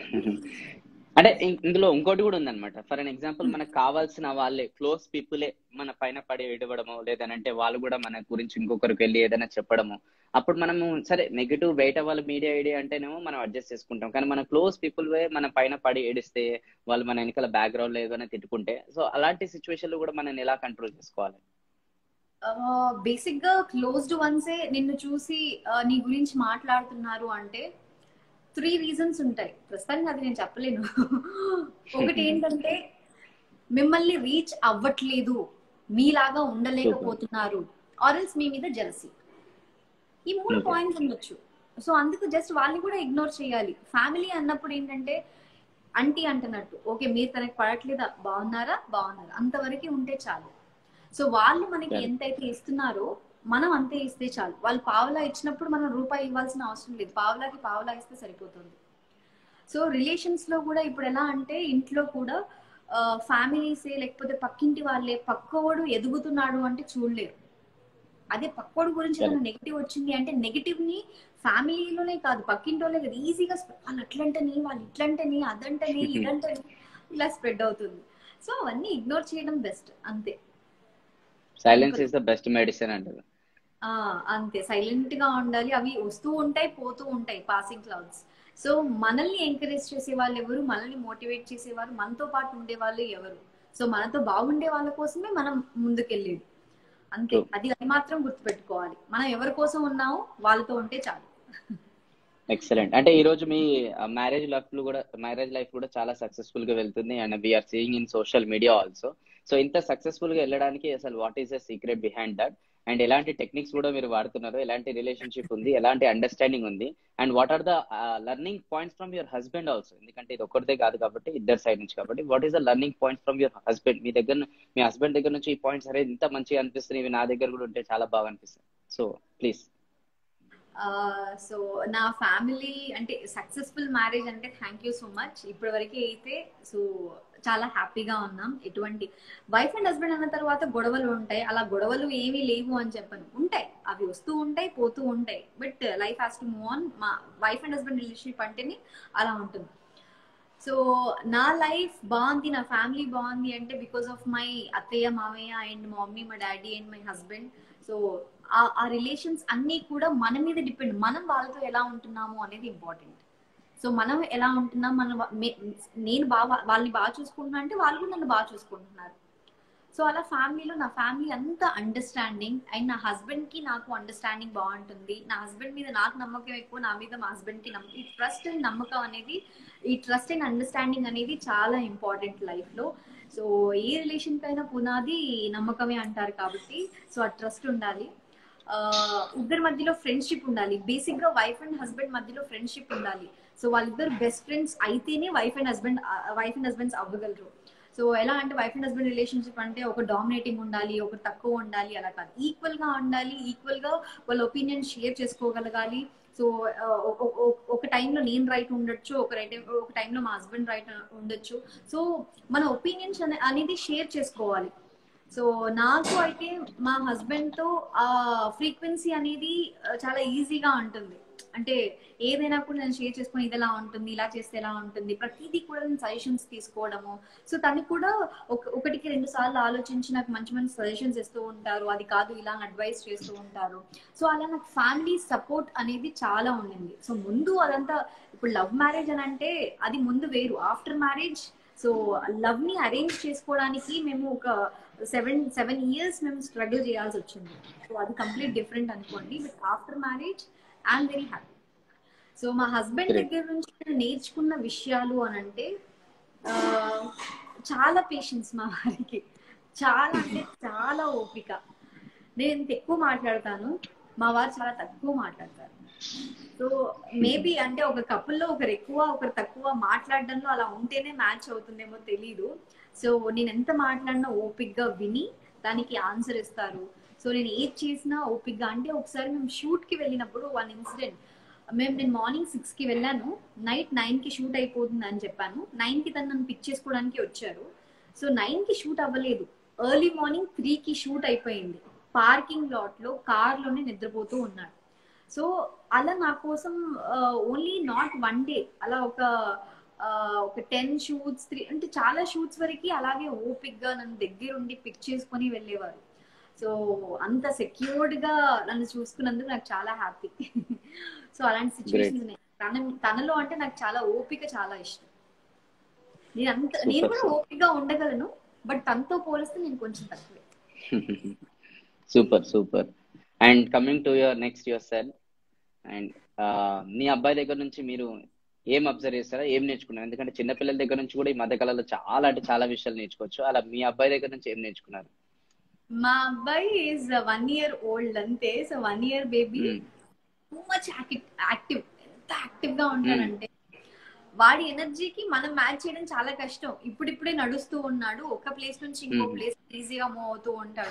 Speaker 1: అంటే ఇం- ఇందులో ఇంకోటి కూడా ఉందన్నమాట ఫర్ అన్ ఎగ్జాంపుల్ మనకు కావాల్సిన వాళ్ళే క్లోజ్ పీపులే మన పైన పడి విడవడము లేదనంటే వాళ్ళు కూడా మన గురించి ఇంకొకరికి వెళ్ళి ఏదైనా చెప్పడము అప్పుడు మనము సరే నెగిటివ్ బయట వాళ్ళ మీడియా ఐడియా అంటేనేమో మనం అడ్జస్ట్ చేసుకుంటాం కానీ మన క్లోజ్ పీపుల్ వే మన పైన పడి ఏడిస్తే వాళ్ళు మన వెనకాల బ్యాక్గ్రౌండ్ లో ఏదైనా తిట్టుకుంటే సో అలాంటి సిచ్యువేషన్ లో కూడా మనం ఎలా కంట్రోల్ చేసుకోవాలి
Speaker 2: బేసిక్ గా క్లోజ్డ్ వన్సే నిన్ను చూసి ఆ, నీ గురించి మాట్లాడుతున్నారు అంటే త్రీ రీజన్స్ ఉంటాయి ప్రస్తుతానికి అది నేను చెప్పలేను ఒకటి ఏంటంటే మిమ్మల్ని రీచ్ అవ్వట్లేదు మీలాగా ఉండలేకపోతున్నారు ఆర్ఎల్స్ మీ మీద జలసి ఈ మూడు
Speaker 1: Okay.
Speaker 2: పాయింట్స్ ఉండొచ్చు సో అందుకు జస్ట్ వాళ్ళని కూడా ఇగ్నోర్ చేయాలి ఫ్యామిలీ అన్నప్పుడు ఏంటంటే అంటీ అంటున్నట్టు ఓకే మీరు తనకి పడట్లేదా బాగున్నారా బాగున్నారా అంతవరకు ఉంటే చాలు సో వాళ్ళు మనకి
Speaker 1: Correct.
Speaker 2: ఎంతైతే ఇస్తున్నారో మనం అంతే ఇస్తే చాలు వాళ్ళు పావలా ఇచ్చినప్పుడు మనం రూపాయి ఇవ్వాల్సిన అవసరం లేదు పావలాకి పావలా ఇస్తే సరిపోతుంది సో రిలేషన్స్ లో కూడా ఇప్పుడు ఎలా అంటే ఇంట్లో కూడా ఫ్యామిలీసే లేకపోతే పక్కింటి వాళ్ళే పక్కోడు ఎదుగుతున్నాడు అంటే చూడలేరు అదే పక్కోడు గురించి ఏదైనా నెగిటివ్ వచ్చింది అంటే నెగిటివ్ ని ఫ్యామిలీలోనే కాదు పక్కింటి వాళ్ళే కదా ఈజీగా వాళ్ళు అట్లంటని వాళ్ళు ఇట్లంటని అదంటని ఇదంటని ఇలా స్ప్రెడ్ అవుతుంది సో అవన్నీ ఇగ్నోర్ చేయడం బెస్ట్ అంతే
Speaker 1: silence is the best medicine అంటారు
Speaker 2: ఆ అంతే సైలెంట్ గా ఉండాలి అవి వస్తూ ఉంటాయి పోతూ ఉంటాయి పాసింగ్ క్లౌడ్స్ సో మనల్ని ఎంకరేజ్ చేసే వాళ్ళు ఎవరు మనల్ని మోటివేట్ చేసేవారు మనతో పాటు ఉండే వాళ్ళు ఎవరు సో మనతో బాగుండే వాళ్ళ కోసమే మనం ముందుకెళ్ళేది అంతే
Speaker 1: True.
Speaker 2: అది అది మాత్రం గుర్తుపెట్టుకోవాలి మనం ఎవరి కోసం ఉన్నామో వాళ్ళతో ఉంటే చాలు
Speaker 1: ఎక్సలెంట్ అంటే ఈ రోజు మీ మ్యారేజ్ లైఫ్ లో కూడా మ్యారేజ్ లైఫ్ కూడా చాలా సక్సెస్ఫుల్ గా వెళ్తుంది and we are seeing in social media also so ఇంత సక్సెస్ఫుల్ గా వెళ్ళడానికి అసలు what is the secret behind that and ఎలాంటి టెక్నిక్స్ కూడా మీరు వాడుతున్నారు ఎలాంటి రిలేషన్షిప్ ఉంది ఎలాంటి అండర్స్టాండింగ్ ఉంది and what are the learning points from your husband also ఎందుకంటే ఇది ఒక్కరిదే కాదు కాబట్టి ఇద్దరు సైడ్ నుంచి కాబట్టి what is the learning points from your husband మీ దగ్గర మీ హస్బెండ్ దగ్గర నుంచి ఈ పాయింట్స్ అరే ఇంత మంచిగా అనిపిస్తుంది ఇవి నా దగ్గర కూడా ఉంటే చాలా బాగా అనిపిస్తుంది సో ప్లీజ్
Speaker 2: సో నా ఫ్యామిలీ అంటే సక్సెస్ఫుల్ మ్యారేజ్ అంటే థ్యాంక్ యూ సో మచ్ ఇప్పటి వరకు అయితే సో చాలా హ్యాపీగా ఉన్నాం ఎటువంటి వైఫ్ అండ్ హస్బెండ్ అన్న తర్వాత గొడవలు ఉంటాయి అలా గొడవలు ఏమీ లేవు అని చెప్పను ఉంటాయి అవి వస్తూ ఉంటాయి పోతూ ఉంటాయి but life has to move on మా వైఫ్ అండ్ హస్బెండ్ రిలేషన్షిప్ అంటేనే అలా ఉంటుంది సో నా లైఫ్ బాగుంది నా ఫ్యామిలీ బాగుంది అంటే బికాస్ ఆఫ్ మై అత్తయ్య మామయ్య అండ్ మా మమ్మీ మా daddy and my husband so ఆ రిలేషన్స్ అన్నీ కూడా మన మీద డిపెండ్ మనం వాళ్ళతో ఎలా ఉంటున్నాము అనేది ఇంపార్టెంట్ సో మనం ఎలా ఉంటున్నాం మన నేను బాగా వాళ్ళని బాగా చూసుకుంటున్నా అంటే వాళ్ళు కూడా నన్ను బాగా చూసుకుంటున్నారు సో అలా ఫ్యామిలీలో నా ఫ్యామిలీ అంతా అండర్స్టాండింగ్ అండ్ నా హస్బెండ్ కి నాకు అండర్స్టాండింగ్ బాగుంటుంది నా హస్బెండ్ మీద నాకు నమ్మకం ఎక్కువ నా మీద మా హస్బెండ్ కి నమ్మకం ఈ ట్రస్ట్ అండ్ నమ్మకం అనేది ఈ ట్రస్ట్ అండ్ అండర్స్టాండింగ్ అనేది చాలా ఇంపార్టెంట్ లైఫ్ లో సో ఏ రిలేషన్ కైనా పునాది నమ్మకమే అంటారు కాబట్టి సో ఆ ట్రస్ట్ ఉండాలి ఇద్దరి మధ్యలో ఫ్రెండ్షిప్ ఉండాలి బేసిక్ గా వైఫ్ అండ్ హస్బెండ్ మధ్యలో ఫ్రెండ్షిప్ ఉండాలి సో వాళ్ళిద్దరు బెస్ట్ ఫ్రెండ్స్ అయితేనే wife and husband wife and husbands అవ్వగలరు సో ఎలా అంటే వైఫ్ అండ్ హస్బెండ్ రిలేషన్షిప్ అంటే ఒక డామినేటింగ్ ఉండాలి ఒక తక్కువ ఉండాలి అలా కాదు ఈక్వల్ గా ఉండాలి ఈక్వల్ గా వాళ్ళ ఒపీనియన్ షేర్ చేసుకోగలగాలి సో ఒక టైంలో నేను రైట్ ఉండొచ్చు ఒక రైట్ ఒక టైంలో మా హస్బెండ్ రైట్ ఉండొచ్చు సో మన ఒపీనియన్స్ అనేది షేర్ చేసుకోవాలి సో నాకు అయితే మా హస్బెండ్ తో ఆ ఫ్రీక్వెన్సీ అనేది చాలా ఈజీగా ఉంటుంది అంటే ఏదైనా కూడా నేను షేర్ చేసుకుని ఇది ఎలా ఉంటుంది ఇలా చేస్తే ఎలా ఉంటుంది ప్రతిదీ కూడా నేను సజెషన్స్ తీసుకోవడము సో తనకి కూడా ఒక ఒకటికి రెండు సార్లు ఆలోచించి నాకు మంచి మంచి సజెషన్స్ ఇస్తూ ఉంటారు అది కాదు ఇలా అడ్వైస్ చేస్తూ ఉంటారు సో అలా నాకు ఫ్యామిలీ సపోర్ట్ అనేది చాలా ఉండింది సో ముందు అదంతా ఇప్పుడు లవ్ మ్యారేజ్ అని అంటే అది ముందు వేరు ఆఫ్టర్ మ్యారేజ్ సో లవ్ ని అరేంజ్ చేసుకోవడానికి మేము ఒక సెవెన్ సెవెన్ ఇయర్స్ మేము స్ట్రగుల్ చేయాల్సి వచ్చింది సో అది కంప్లీట్ డిఫరెంట్ అనుకోండి but after marriage I'm very happy so మా హస్బెండ్ దగ్గర నుంచి నేను నేర్చుకున్న విషయాలు అని అంటే చాలా పేషెన్స్ మా వారికి చాలా అంటే చాలా ఓపిక నేను ఇంత ఎక్కువ మాట్లాడతాను మా వారు చాలా తక్కువ మాట్లాడతారు సో మేబీ అంటే ఒక కపుల్లో ఒకరు ఎక్కువ ఒకరు తక్కువ మాట్లాడడంలో అలా ఉంటేనే మ్యాచ్ అవుతుందేమో తెలీదు సో నేను ఎంత మాట్లాడినా ఓపిక్గా విని దానికి ఆన్సర్ ఇస్తారు సో నేను ఏది చేసినా ఓపిక్గా అంటే ఒకసారి మేము షూట్ కి వెళ్ళినప్పుడు వన్ ఇన్సిడెంట్ మేము నేను మార్నింగ్ సిక్స్ కి వెళ్ళాను నైట్ నైన్ కి షూట్ అయిపోతుంది అని చెప్పాను నైన్ కి తను నన్ను పిక్ చేసుకోవడానికి వచ్చారు సో నైన్ కి షూట్ అవ్వలేదు ఎర్లీ మార్నింగ్ త్రీ కి షూట్ అయిపోయింది పార్కింగ్ లాట్ లో కార్ లోనే నిద్రపోతూ ఉన్నాడు సో అలా నా కోసం ఓన్లీ నాట్ వన్ డే అలా ఒక ఒక టెన్ షూట్స్ త్రీ అంటే చాలా షూట్స్ వరకు అలాగే ఓపిక్ గా నన్ను దగ్గరుండి పిక్ చేసుకొని వెళ్ళేవారు సో అంత సెక్యూర్డ్ గా నన్ను చూసుకున్నందుకు నాకు చాలా హ్యాపీ సో అలాంటి సిచ్యువేషన్స్ తన తనలో అంటే నాకు చాలా ఓపిక చాలా ఇష్టం నేను అంత నేను కూడా ఓపికగా ఉండగలను బట్ తనతో పోలిస్తే నేను కొంచెం తక్కువే
Speaker 1: super super and coming to your next yourself and మీ అబ్బాయి దగ్గర నుంచి మీరు ఏం అబ్జర్వ్ చేస్తారా ఏం నేర్చుకున్నారు ఎందుకంటే చిన్నపిల్లల దగ్గర నుంచి కూడా ఈ మధ్య కాలంలో చాలా అంటే చాలా విషయాలు నేర్చుకోవచ్చు అలా మీ అబ్బాయి దగ్గర నుంచి ఏం నేర్చుకున్నారు
Speaker 2: మా అబ్బాయి ఈజ్ వన్ ఇయర్ ఓల్డ్ అంతే so one year baby too much active ఎంత యాక్టివ్ గా ఉంటాడంటే వాడి ఎనర్జీకి మనం మ్యాచ్ చేయడం చాలా కష్టం ఇప్పుడిప్పుడే నడుస్తూ ఉన్నాడు ఒక ప్లేస్ నుంచి ఇంకో ప్లేస్ ఈజీగా మూవ్ అవుతూ ఉంటాడు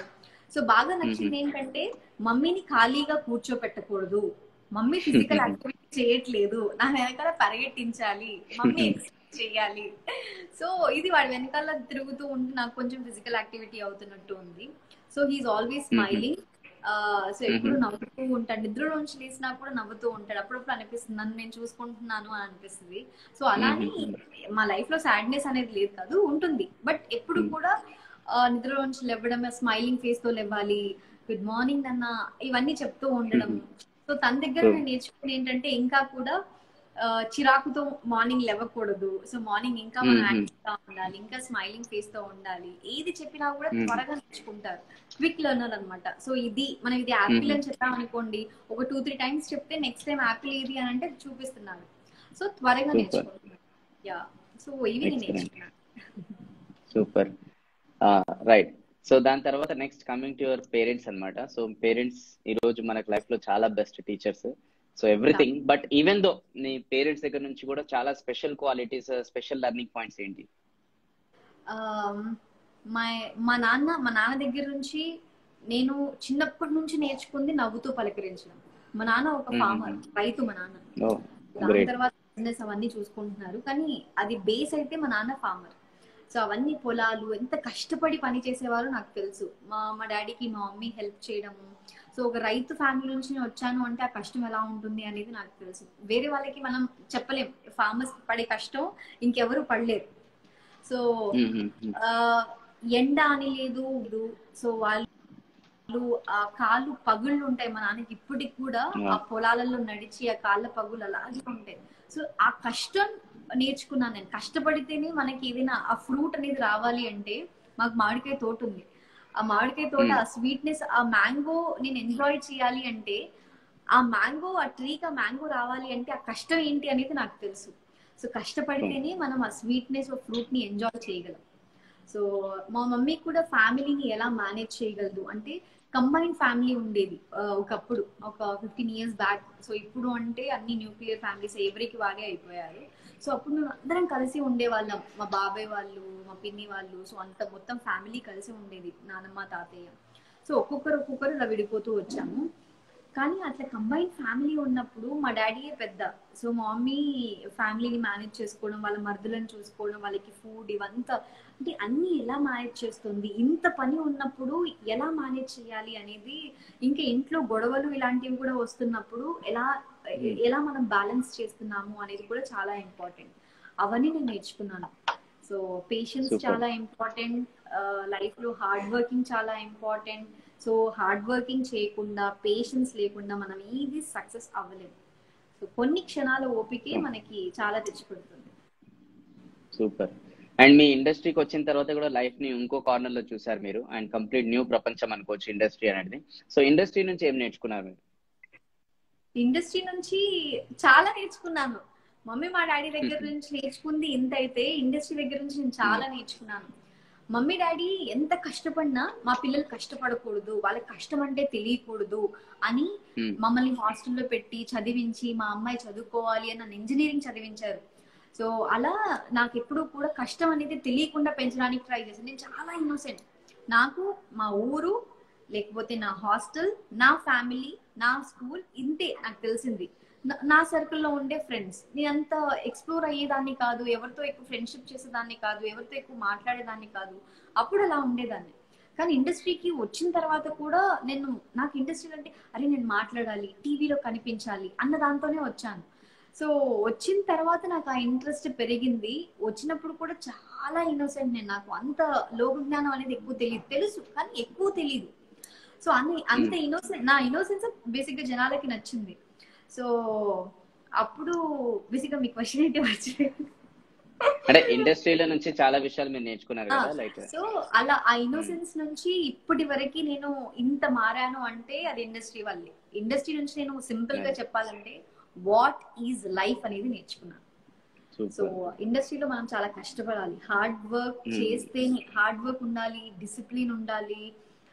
Speaker 2: సో బాగా నచ్చింది ఏంటంటే మమ్మీని ఖాళీగా కూర్చోపెట్టకూడదు మమ్మీ ఫిజికల్ యాక్టివిటీ చేయట్లేదు నా వెనకాల పరిగెట్టించాలి మమ్మీ ఎక్సర్సైజ్ చేయాలి సో ఇది వాడి వెనకాల తిరుగుతూ ఉంటే నాకు కొంచెం ఫిజికల్ యాక్టివిటీ అవుతున్నట్టు ఉంది so he's always smiling so ఎప్పుడు నవ్వుతూ ఉంటాడు నిద్రలోంచి లేసినా కూడా నవ్వుతూ ఉంటాడు అప్పుడప్పుడు అనిపిస్తుంది నన్ను నేను చూసుకుంటున్నాను అని అనిపిస్తుంది సో అలానే మా లైఫ్ లో సాడ్నెస్ అనేది లేదు కాదు ఉంటుంది బట్ ఎప్పుడు కూడా నిద్రలోంచి లేవడం స్మైలింగ్ ఫేస్ తో లేవాలి గుడ్ మార్నింగ్ అన్న ఇవన్నీ చెప్తూ ఉండడం సో తన దగ్గర నేను నేర్చుకుని ఏంటంటే ఇంకా కూడా చిరాకుతో మార్నింగ్ లేవకూడదు సో మార్నింగ్ ఇంకా మనం యాక్టివ్ గా ఉండాలి ఇంకా స్మైలింగ్ ఫేస్ తో ఉండాలి ఏది చెప్పినా కూడా త్వరగా నేర్చుకుంటారు క్విక్ లెర్నర్ అనమాట సో ఇది మనం ఇది యాపిల్ అని చెప్పాం అనుకోండి ఒక టూ త్రీ టైమ్స్ చెప్తే నెక్స్ట్ టైం యాపిల్ ఇది అని అంటే చూపిస్తున్నారు సో త్వరగా నేర్చుకుంటున్నారు యా సో ఇవి నేను నేర్చుకున్నాను
Speaker 1: సూపర్ రైట్ సో దాని తర్వాత next coming to your parents అనమాట సో పేరెంట్స్ ఈ రోజు మనకు లైఫ్ లో చాలా best teachers so everything but even though నీ పేరెంట్స్ దగ్గర నుంచి కూడా చాలా special qualities special learning points ఏంటి
Speaker 2: మా మా నాన్న మా నాన్న దగ్గర నుంచి నేను చిన్నప్పటి నుంచి నేర్చుకుంది నవ్వుతూ పలకరించడం మా నాన్న ఒక ఫార్మర్ రైతు మా నాన్న దాని తర్వాత బిజినెస్ అవన్నీ చూసుకుంటున్నారు కానీ అది బేస్ అయితే మా నాన్న ఫార్మర్ సో అవన్నీ పొలాలు ఎంత కష్టపడి పని చేసేవారు నాకు తెలుసు మా మా డాడీకి మా మమ్మీ హెల్ప్ చేయడము సో ఒక రైతు ఫ్యామిలీ నుంచి నేను వచ్చాను అంటే ఆ కష్టం ఎలా ఉంటుంది అనేది నాకు తెలుసు వేరే వాళ్ళకి మనం చెప్పలేం ఫార్మర్స్ పడే కష్టం ఇంకెవరు పడలేరు సో ఎండ అని లేదు సో వాళ్ళు ఆ కాళ్ళు పగుళ్ళు ఉంటాయి మా నాన్నకి ఇప్పటికి కూడా ఆ పొలాలలో నడిచి ఆ కాళ్ళ పగులు అలాగే ఉంటాయి సో ఆ కష్టం నేర్చుకున్నాను నేను కష్టపడితేనే మనకి ఏదైనా ఆ ఫ్రూట్ అనేది రావాలి అంటే మాకు మామిడికాయ తోట ఉంది ఆ మామిడికాయ తోట ఆ స్వీట్నెస్ ఆ మ్యాంగో నేను ఎంజాయ్ చేయాలి అంటే ఆ మ్యాంగో ఆ ట్రీకి ఆ మ్యాంగో రావాలి అంటే ఆ కష్టం ఏంటి అనేది నాకు తెలుసు సో కష్టపడితేనే మనం ఆ స్వీట్నెస్ ఫ్రూట్ ని ఎంజాయ్ చేయగలం సో మా మమ్మీ కూడా ఫ్యామిలీని ఎలా మేనేజ్ చేయగలదు అంటే కంబైన్ ఫ్యామిలీ ఉండేది ఒకప్పుడు ఒక ఫిఫ్టీన్ ఇయర్స్ బ్యాక్ సో ఇప్పుడు అంటే అన్ని న్యూక్లియర్ ఫ్యామిలీస్ ఎవరికి వారే అయిపోయారు సో అప్పుడు మేము అందరం కలిసి ఉండేవాళ్ళం మా బాబాయ్ వాళ్ళు మా పిన్ని వాళ్ళు సో అంత మొత్తం ఫ్యామిలీ కలిసి ఉండేది నానమ్మ తాతయ్య సో ఒక్కొక్కరు ఒక్కొక్కరు ఇలా విడిపోతూ వచ్చాము కానీ అట్లా కంబైన్ ఫ్యామిలీ ఉన్నప్పుడు మా డాడీయే పెద్ద సో మా మమ్మీ ఫ్యామిలీని మేనేజ్ చేసుకోవడం వాళ్ళ మర్దులను చూసుకోవడం వాళ్ళకి ఫుడ్ ఇవంతా అంటే అన్ని ఎలా మేనేజ్ చేస్తుంది ఇంత పని ఉన్నప్పుడు ఎలా మేనేజ్ చేయాలి అనేది ఇంకా ఇంట్లో గొడవలు ఇలాంటివి కూడా వస్తున్నప్పుడు ఎలా ఎలా మనం బ్యాలెన్స్ చేస్తున్నాము అనేది కూడా చాలా ఇంపార్టెంట్ అవన్నీ నేను నేర్చుకున్నాను సో పేషెన్స్ చాలా ఇంపార్టెంట్ లైఫ్ లో హార్డ్ వర్కింగ్ చాలా ఇంపార్టెంట్ సో హార్డ్ వర్కింగ్ చేయకుండా పేషెన్స్ లేకుండా మనం ఈజీ సక్సెస్ అవ్వలేము సో కొన్ని క్షణాల ఓపికే మనకి చాలా తెచ్చిపెడుతుంది
Speaker 1: సూపర్ అండ్ మీ ఇండస్ట్రీకి వచ్చిన తర్వాత కూడా లైఫ్ ని ఇంకో కార్నర్ లో చూసారు మీరు అండ్ కంప్లీట్ న్యూ ప్రపంచం అనుకోవచ్చు ఇండస్ట్రీ అనేది సో ఇండస్ట్రీ నుంచి ఏం నేర్చుకున్నారు మీరు
Speaker 2: ఇండస్ట్రీ నుంచి చాలా నేర్చుకున్నాను మమ్మీ మా డాడీ దగ్గర నుంచి నేర్చుకుంది ఇంత అయితే ఇండస్ట్రీ దగ్గర నుంచి నేను చాలా నేర్చుకున్నాను మమ్మీ డాడీ ఎంత కష్టపడినా మా పిల్లలు కష్టపడకూడదు వాళ్ళకి కష్టం అంటే తెలియకూడదు అని మమ్మల్ని హాస్టల్లో పెట్టి చదివించి మా అమ్మాయి చదువుకోవాలి అని నన్ను ఇంజనీరింగ్ చదివించారు సో అలా నాకు ఎప్పుడు కూడా కష్టం అనేది తెలియకుండా పెంచడానికి ట్రై చేశాను నేను చాలా ఇన్నోసెంట్ నాకు మా ఊరు లేకపోతే నా హాస్టల్ నా ఫ్యామిలీ నా స్కూల్ ఇంతే నాకు తెలిసింది నా సర్కిల్లో ఉండే ఫ్రెండ్స్ నేనంత ఎక్స్ప్లోర్ అయ్యేదాన్ని కాదు ఎవరితో ఎక్కువ ఫ్రెండ్షిప్ చేసేదాన్ని కాదు ఎవరితో ఎక్కువ మాట్లాడేదాన్ని కాదు అప్పుడు అలా ఉండేదాన్ని కానీ ఇండస్ట్రీకి వచ్చిన తర్వాత కూడా నేను నాకు ఇండస్ట్రీ అంటే అరే నేను మాట్లాడాలి టీవీలో కనిపించాలి అన్న దాంతోనే వచ్చాను సో వచ్చిన తర్వాత నాకు ఆ ఇంట్రెస్ట్ పెరిగింది వచ్చినప్పుడు కూడా చాలా ఇన్నోసెంట్ నేను నాకు అంత లోక జ్ఞానం అనేది ఎక్కువ తెలియదు తెలుసు కానీ ఎక్కువ తెలియదు సో అన్ని అంత ఇన్నోసెంట్ నా ఇన్నోసెన్స్ బేసిక్ గా జనాలకి నచ్చింది సో అప్పుడు బేసిక్ గా మీ క్వశ్చన్ ఏంటి వచ్చింది
Speaker 1: అంటే ఇండస్ట్రీలో నుంచి చాలా విషయాలు మీరు నేర్చుకున్నారు కదా లైక్
Speaker 2: సో అలా ఆ ఇన్నోసెన్స్ నుంచి ఇప్పటి వరకు నేను ఇంత మారాను అంటే అది ఇండస్ట్రీ వల్లే ఇండస్ట్రీ నుంచి నేను సింపుల్ గా చెప్పాలంటే వాట్ ఈజ్ లైఫ్ అనేది నేర్చుకున్నాను సో ఇండస్ట్రీలో మనం చాలా కష్టపడాలి హార్డ్ వర్క్ చేస్తేనే హార్డ్ వర్క్ ఉండాలి డిసిప్లిన్ ఉండాలి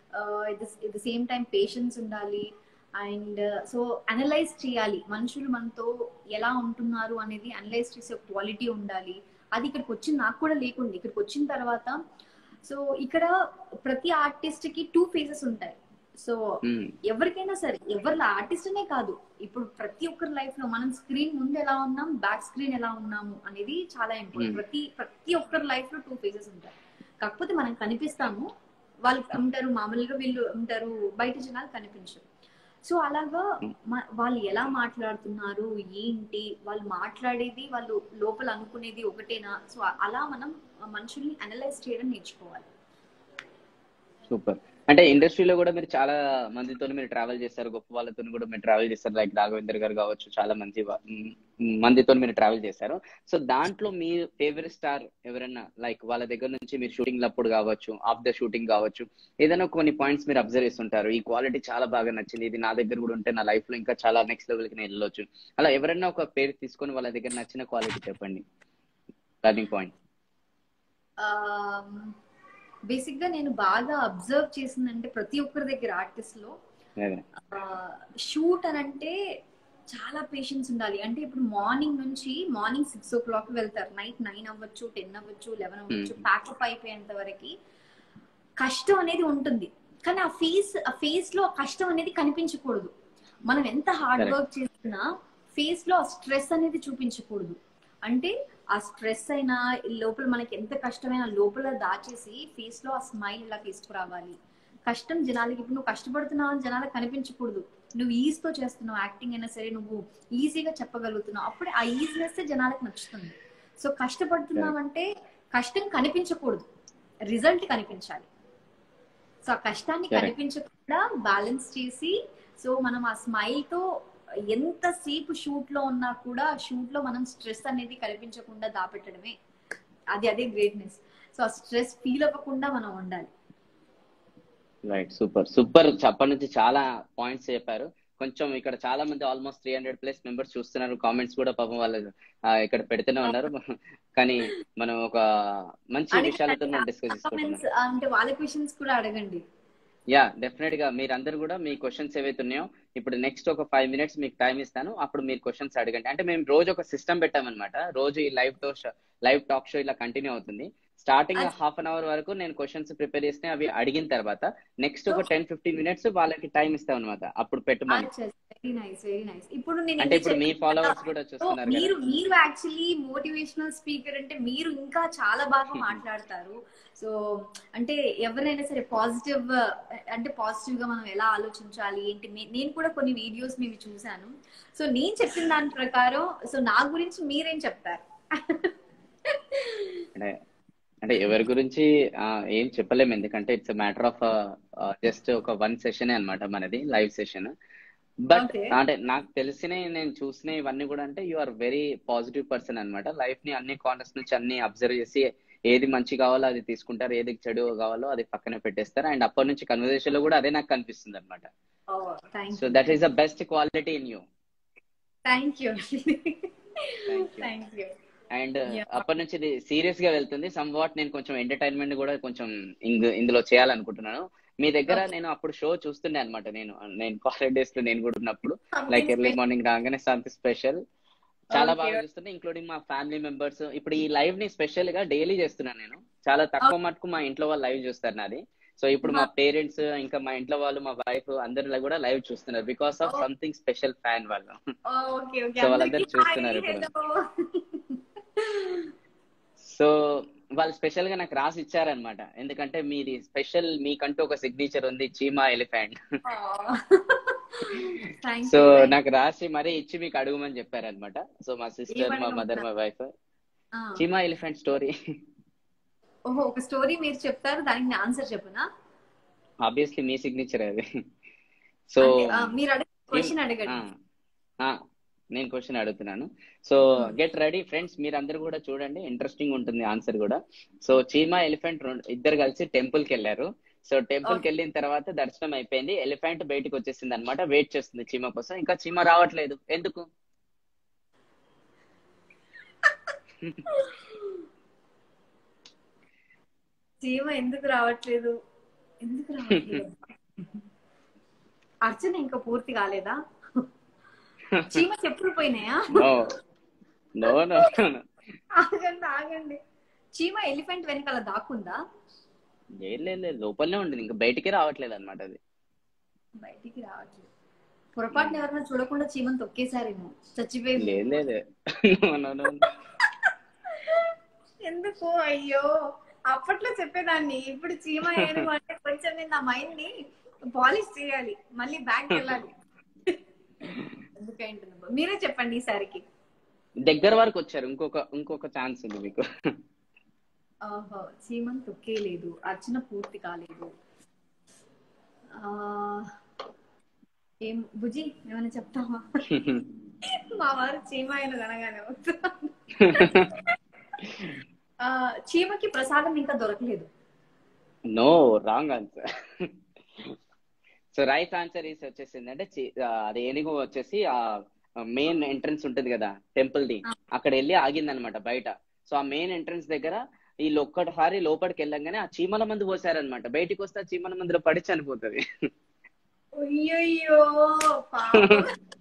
Speaker 2: at the same time patience ఉండాలి అండ్ సో అనలైజ్ చేయాలి మనుషులు మనతో ఎలా ఉంటున్నారు అనేది అనలైజ్ చేసే క్వాలిటీ ఉండాలి అది ఇక్కడికి వచ్చిన నాకు కూడా లేకుండే ఇక్కడికి వచ్చిన తర్వాత సో ఇక్కడ ప్రతి ఆర్టిస్ట్ కి టూ ఫేసెస్ ఉంటాయి సో
Speaker 1: మ్మ్.
Speaker 2: ఎవరికైనా సరే ఎవరి ఆర్టిస్ట్ అనే కాదు ఇప్పుడు ప్రతి ఒక్కరి లైఫ్ లో మనం స్క్రీన్ ముందు ఎలా ఉన్నాం బ్యాక్ స్క్రీన్ ఎలా ఉన్నాము అనేది చాలా ఇంపార్టెంట్
Speaker 1: Hmm.
Speaker 2: ప్రతి ప్రతి ఒక్కరి లైఫ్ లో టూ ఫేసెస్ ఉంటాయి కాకపోతే మనం కనిపిస్తాము వాళ్ళు ఉంటారు మామూలుగా వీళ్ళు ఉంటారు బయట జనాలు కనిపించరు సో అలాగా మ- వాళ్ళు ఎలా మాట్లాడుతున్నారు ఏంటి వాళ్ళు మాట్లాడేది వాళ్ళు లోపల అనుకునేది ఒకటేనా సో అలా మనం మనుషుల్ని అనలైజ్ చేయడం నేర్చుకోవాలి
Speaker 1: సూపర్ అంటే ఇండస్ట్రీలో కూడా మీరు చాలా మందితో మీరు ట్రావెల్ చేస్తారు గొప్ప వాళ్ళతో కూడా మీరు ట్రావెల్ చేస్తారు లైక్ రాఘవేందర్ గారు కావచ్చు చాలా మంది వా- మ్, మందితో మీరు ట్రావెల్ చేశారు సో దాంట్లో మీ ఫేవరెట్ స్టార్ ఎవరైనా లైక్ వాళ్ళ దగ్గర నుంచి మీరు షూటింగ్ అప్పుడు కావచ్చు ఆఫ్ ద షూటింగ్ కావచ్చు ఏదైనా కొన్ని పాయింట్స్ మీరు అబ్జర్వ్ చేస్తుంటారు ఈ క్వాలిటీ చాలా బాగా నచ్చింది ఇది నా దగ్గర కూడా ఉంటే నా లైఫ్ లో ఇంకా చాలా నెక్స్ట్ లెవెల్ కి నేను వెళ్ళొచ్చు అలా ఎవరైనా ఒక పేరు తీసుకొని వాళ్ళ దగ్గర నచ్చిన క్వాలిటీ చెప్పండి టర్నింగ్ పాయింట్
Speaker 2: బేసిక్ గా నేను బాగా అబ్జర్వ్ చేసిందంటే ప్రతి ఒక్కరి దగ్గర ఆర్టిస్ట్ లో షూట్ అని అంటే చాలా పేషెన్స్ ఉండాలి అంటే ఇప్పుడు మార్నింగ్ నుంచి మార్నింగ్ సిక్స్ ఓ క్లాక్ వెళ్తారు నైట్ నైన్ అవ్వచ్చు టెన్ అవ్వచ్చు లెవెన్ అవ్వచ్చు
Speaker 1: Hmm.
Speaker 2: ప్యాకప్ అయిపోయేంత వరకు కష్టం అనేది ఉంటుంది కానీ ఆ ఫేస్ ఆ ఫేస్ లో ఆ కష్టం అనేది కనిపించకూడదు మనం ఎంత హార్డ్
Speaker 1: Correct.
Speaker 2: వర్క్ చేసినా ఫేస్ లో ఆ స్ట్రెస్ అనేది చూపించకూడదు అంటే ఆ స్ట్రెస్ అయినా లోపల మనకి ఎంత కష్టమైనా లోపల దాచేసి ఫేస్ లో ఆ స్మైల్ ఇలా తీసుకురావాలి కష్టం జనాలకి ఇప్పుడు నువ్వు కష్టపడుతున్నావు అని జనాలకు కనిపించకూడదు నువ్వు ఈజ్ తో చేస్తున్నావు యాక్టింగ్ అయినా సరే నువ్వు ఈజీగా చెప్పగలుగుతున్నావు అప్పుడే ఆ ఈజినెస్ జనాలకు నచ్చుతుంది సో కష్టపడుతున్నావు అంటే కష్టం కనిపించకూడదు రిజల్ట్ కనిపించాలి సో ఆ కష్టాన్ని
Speaker 1: Correct.
Speaker 2: కనిపించకుండా బ్యాలెన్స్ చేసి సో మనం ఆ స్మైల్ తో ఎంతసేపు షూట్ లో ఉన్నా కూడా షూట్ లో మనం స్ట్రెస్ అనేది కనిపించకుండా దాపెట్టడమే అది అదే గ్రేట్నెస్ సో ఆ స్ట్రెస్ ఫీల్ అవ్వకుండా మనం ఉండాలి
Speaker 1: రైట్ సూపర్ సూపర్ అప్పటి నుంచి చాలా పాయింట్స్ చెప్పారు కొంచెం ఇక్కడ చాలా మంది almost three hundred plus members చూస్తున్నారు కామెంట్స్ కూడా పాపం వాళ్ళు ఆ, ఇక్కడ పెడుతూనే ఉన్నారు కానీ మనం ఒక మంచి విషయాలతో మనం డిస్కస్ చేసుకుంటున్నాం
Speaker 2: Comments, అంటే వాళ్ళ క్వశ్చన్స్ కూడా అడగండి
Speaker 1: యా డెఫినెట్ గా మీరు అందరు కూడా మీ క్వశ్చన్స్ ఏవైతే ఉన్నాయో ఇప్పుడు నెక్స్ట్ ఒక ఫైవ్ మినిట్స్ మీకు టైం ఇస్తాను అప్పుడు మీరు క్వశ్చన్స్ అడగండి అంటే మేము రోజు ఒక సిస్టమ్ పెట్టామన్నమాట రోజు ఈ లైవ్ తో లైవ్ టాక్ షో ఇలా కంటిన్యూ అవుతుంది స్టార్టింగ్
Speaker 2: అది-
Speaker 1: హాఫ్ అన్ అవర్ వరకు నేను క్వశ్చన్స్ ప్రిపేర్ చేస్తే అవి అడిగిన తర్వాత నెక్స్ట్ ఒక టెన్ ఫిఫ్టీన్ మినిట్స్ వాళ్ళకి టైం ఇస్తాం అనమాట అప్పుడు పెట్టమని
Speaker 2: వెరీ నైస్ వెరీ నైస్ ఇప్పుడు నేను
Speaker 1: అంటే
Speaker 2: ఎందుకు
Speaker 1: ఇప్పుడు మీ
Speaker 2: చెప్పాను?
Speaker 1: ఫాలోవర్స్ కూడా
Speaker 2: సో
Speaker 1: చూస్తున్నారు
Speaker 2: మీరు
Speaker 1: కదా
Speaker 2: మీరు యాక్చువల్లీ మోటివేషనల్ స్పీకర్ అంటే మీరు ఇంకా చాలా బాగా మాట్లాడతారు సో అంటే ఎవరైనా సరే పాజిటివ్ అంటే పాజిటివ్ గా మనం ఎలా ఆలోచించాలి ఏంటి నే- నేను కూడా కొన్ని వీడియోస్ మీవి చూశాను సో నేను చెప్పిన దాని ప్రకారం సో నా గురించి మీరేం చెప్తారు
Speaker 1: అంటే అంటే ఎవరి గురించి ఆ, ఏం చెప్పలేము ఎందుకంటే ఇట్స్ మ్యాటర్ ఆఫ్ జస్ట్ ఒక వన్ సెషన్ అన్నమాట మనది లైవ్ సెషన్ బట్
Speaker 2: Okay.
Speaker 1: అంటే నాకు తెలిసిన నేను చూసిన ఇవన్నీ కూడా అంటే you are very positive person అన్నమాట లైఫ్ ని అన్ని కార్నర్స్ నుంచి అన్ని అబ్జర్వ్ చేసి ఏది మంచి కావాలో అది తీసుకుంటారు ఏది చెడు కావాలో అది పక్కన పెట్టేస్తారు అండ్ అప్పటి నుంచి కన్వర్జేషన్ లో కూడా అదే నాకు కనిపిస్తుంది అనమాట
Speaker 2: thank
Speaker 1: so that is the best quality in you
Speaker 2: thank you
Speaker 1: you.
Speaker 2: Thank you
Speaker 1: and
Speaker 2: Yeah.
Speaker 1: అప్పటి నుంచి ఇది సీరియస్ గా వెళ్తుంది సమ్ వాట్ నేను కొంచెం ఎంటర్టైన్మెంట్ కూడా కొంచెం ఇందు- ఇందులో చేయాలనుకుంటున్నాను మీ దగ్గర నేను అప్పుడు షో చూస్తుండే అనమాట నేను నేను కాలేజ్ డేస్ లో నేను కూడా ఉన్నప్పుడు లైక్ ఎర్లీ మార్నింగ్ రాగానే సంథింగ్ స్పెషల్ చాలా
Speaker 2: Okay.
Speaker 1: బాగా చూస్తుండే ఇంక్లూడింగ్ మా ఫ్యామిలీ మెంబర్స్ ఇప్పుడు ఈ లైవ్ ని స్పెషల్ గా డైలీ చేస్తున్నాను నేను చాలా తక్కువ మటుకు మా ఇంట్లో వాళ్ళు లైవ్ చూస్తారు నాది సో ఇప్పుడు మా పేరెంట్స్ ఇంకా మా ఇంట్లో వాళ్ళు మా వైఫ్ అందరిలో కూడా లైవ్ చూస్తున్నారు because of
Speaker 2: Oh.
Speaker 1: Something special fan వాళ్ళు
Speaker 2: ఓకే ఓకే
Speaker 1: So, వాళ్ళందరూ చూస్తున్నారు ఇప్పుడు. సో వాళ్ళు స్పెషల్ గా నాకు రాసి ఇచ్చారనమాట ఎందుకంటే మీది స్పెషల్ మీకంటూ ఒక సిగ్నేచర్ ఉంది చీమా ఎలిఫెంట్ సో నాకు రాసి మరీ ఇచ్చి మీకు అడుగుమని చెప్పారనమాట సో మా సిస్టర్ మా మదర్ మా వైఫ్ చీమా ఎలిఫెంట్ స్టోరీ
Speaker 2: ఓహో ఒక స్టోరీ మీరు చెప్తారు దానికి ఆన్సర్ చెప్పునా
Speaker 1: ఆబ్వియస్లీ మీ సిగ్నేచర్ అది సో
Speaker 2: అంటే, ఆ, మీరు అడిగే క్వశ్చన్ అడగండి
Speaker 1: నేను క్వశ్చన్ అడుగుతున్నాను సో గెట్ రెడీ ఫ్రెండ్స్ మీరందరూ కూడా చూడండి ఇంట్రెస్టింగ్ ఉంటుంది ఆన్సర్ కూడా సో చీమా ఎలిఫెంట్ ఇద్దరు కలిసి టెంపుల్ కి వెళ్ళారు సో టెంపుల్ కి వెళ్ళిన తర్వాత దర్శనం అయిపోయింది ఎలిఫెంట్ బయటకు వచ్చేసింది అనమాట వెయిట్ చేస్తుంది చీమ కోసం ఇంకా చీమ రావట్లేదు ఎందుకు
Speaker 2: చీమ ఎందుకు రావట్లేదు ఎందుకు రావట్లేదు అర్చన ఇంకా పూర్తి కాలేదా చీమ చెప్పులు పోయినాయా
Speaker 1: నో నో నో
Speaker 2: ఆగండి ఆగండి చీమ ఎలిఫెంట్ వెనకాల దాక్కుందా
Speaker 1: ఏం లేదు లేదు లోపలనే ఉంటుంది ఇంకా బయటికి రావట్లేదు అనమాట అది
Speaker 2: బయటికి రావట్లేదు పొరపాటున ఎవరైనా చూడకుండా చీమని తొక్కేశారేమో చచ్చిపోయింది
Speaker 1: లేదు లేదు No, no, no.
Speaker 2: ఎందుకు అయ్యో అప్పట్లో చెప్పేదాన్ని ఇప్పుడు చీమ ఏనుగు అంటే కొంచెం నేను నా మైండ్ ని పాలిష్ చేయాలి మళ్ళీ బ్యాక్ వెళ్ళాలి ఎందుకంటుంది మీరే చెప్పండి ఈసారికి
Speaker 1: దగ్గర వరకు వచ్చారు ఇంకొక ఇంకొక ఛాన్స్ ఉంది మీకు
Speaker 2: ఓహో చీమని తొక్కేయలేదు అర్చన పూర్తి కాలేదు ఆ ఏం బుజి ఏమైనా చెప్తావా మా వారు చీమ అయినది అనగానే వస్తా. ఆ, చీమకి ప్రసాదం ఇంకా దొరకలేదు
Speaker 1: no wrong answer so right answer is వచ్చేసింది అంటే అది ఏనుగు వచ్చేసి ఆ మెయిన్ ఎంట్రన్స్ ఉంటుంది కదా టెంపుల్ ది అక్కడ వెళ్ళి ఆగింది అనమాట బయట సో ఆ మెయిన్ ఎంట్రన్స్ దగ్గర వీళ్ళు ఒక్కటిసారి లోపలికి వెళ్ళంగానే ఆ చీమల మందు పోసారనమాట బయటికి వస్తే ఆ చీమల మందులో పడి చనిపోతుంది
Speaker 2: అయ్యయ్యో పాపం.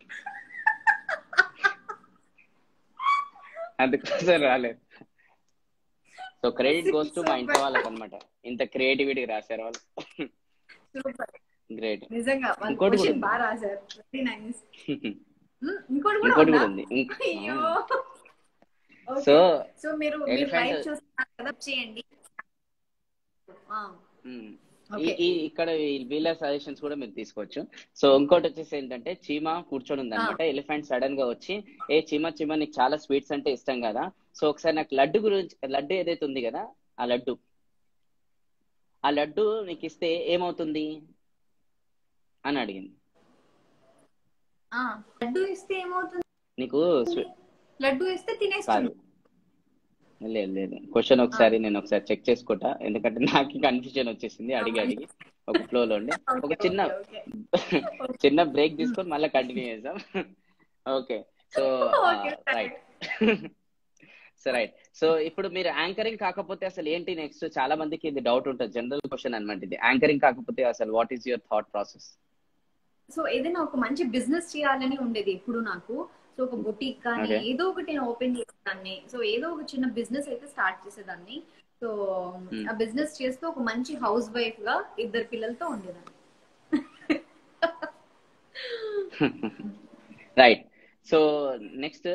Speaker 1: అందుకోసం రాలేదు సో క్రెడిట్ గోస్ టు మా ఇంట్లో వాళ్ళకి అనమాట ఇంత క్రియేటివిటీ రాశారు వాళ్ళు
Speaker 2: Super.
Speaker 1: గ్రేట్
Speaker 2: నిజంగా వాళ్ళు
Speaker 1: ఇంకోటి కూడా
Speaker 2: క్వశ్చన్
Speaker 1: ఉంది.
Speaker 2: బాగా రాశారు వెరీ నైస్ ఇంకోటి కూడా
Speaker 1: ఇంకోటి
Speaker 2: ఉందా?
Speaker 1: కూడా ఉంది ఇంక-
Speaker 2: అయ్యో
Speaker 1: సో
Speaker 2: సో మీరు మీరు
Speaker 1: elephant-
Speaker 2: లైవ్ చూస్తున్నారు కదా చేయండి ఆ,
Speaker 1: మ్మ్.
Speaker 2: Okay.
Speaker 1: ఈ- ఈ ఇక్కడ ఈ- వీళ్ళ సజెషన్స్ కూడా మీరు తీసుకోవచ్చు సో ఇంకోటి వచ్చేసి ఏంటంటే చీమ కూర్చొని ఉంది అనమాట ఎలిఫెంట్ సడన్ గా వచ్చి ఏ చీమ చీమ నీకు చాలా స్వీట్స్ అంటే ఇష్టం కదా సో ఒకసారి నాకు లడ్డు గురించి లడ్డు ఏదైతే ఉంది కదా ఆ లడ్డు ఆ లడ్డు నీకు ఇస్తే ఏమవుతుంది అని అడిగింది
Speaker 2: ఆ, లడ్డు ఇస్తే ఏమవుతుంది
Speaker 1: నీకు స్వీ-
Speaker 2: లడ్డు ఇస్తే
Speaker 1: కాదు
Speaker 2: తినేస్తుంది
Speaker 1: లేదు లేదు క్వశ్చన్ ఒకసారి నేను ఒకసారి చెక్ చేసుకుంటా ఎందుకంటే నాకు కన్ఫ్యూజన్ వచ్చేసింది అడిగి అడిగి ఒక ఫ్లో లో ఉండి ఒక
Speaker 2: Okay,
Speaker 1: చిన్న
Speaker 2: okay, okay.
Speaker 1: చిన్న బ్రేక్ తీసుకొని మళ్ళీ కంటిన్యూ చేద్దాం okay so
Speaker 2: Okay,
Speaker 1: right so right so ఇప్పుడు మీరు యాంకరింగ్ కాకపోతే అసలు ఏంటి నెక్స్ట్ చాలా మందికి ఇది డౌట్ ఉంటుంది జనరల్ క్వశ్చన్ అనమాట ఇది యాంకరింగ్ కాకపోతే అసలు what is your thought process
Speaker 2: so ఏదైనా ఒక మంచి బిజినెస్ చేయాలని ఉండేది ఎప్పుడు నాకు సో ఒక బొటిక్ కానీ
Speaker 1: Okay.
Speaker 2: ఏదో ఒకటి నేను ఓపెన్ చేసేదాన్ని సో ఏదో ఒక చిన్న బిజినెస్ అయితే స్టార్ట్ చేసేదాన్ని సో ఆ బిజినెస్ చేస్తూ ఒక మంచి హౌస్ వైఫ్ గా ఇద్దరు పిల్లలతో ఉండేదాన్ని
Speaker 1: రైట్ సో నెక్స్ట్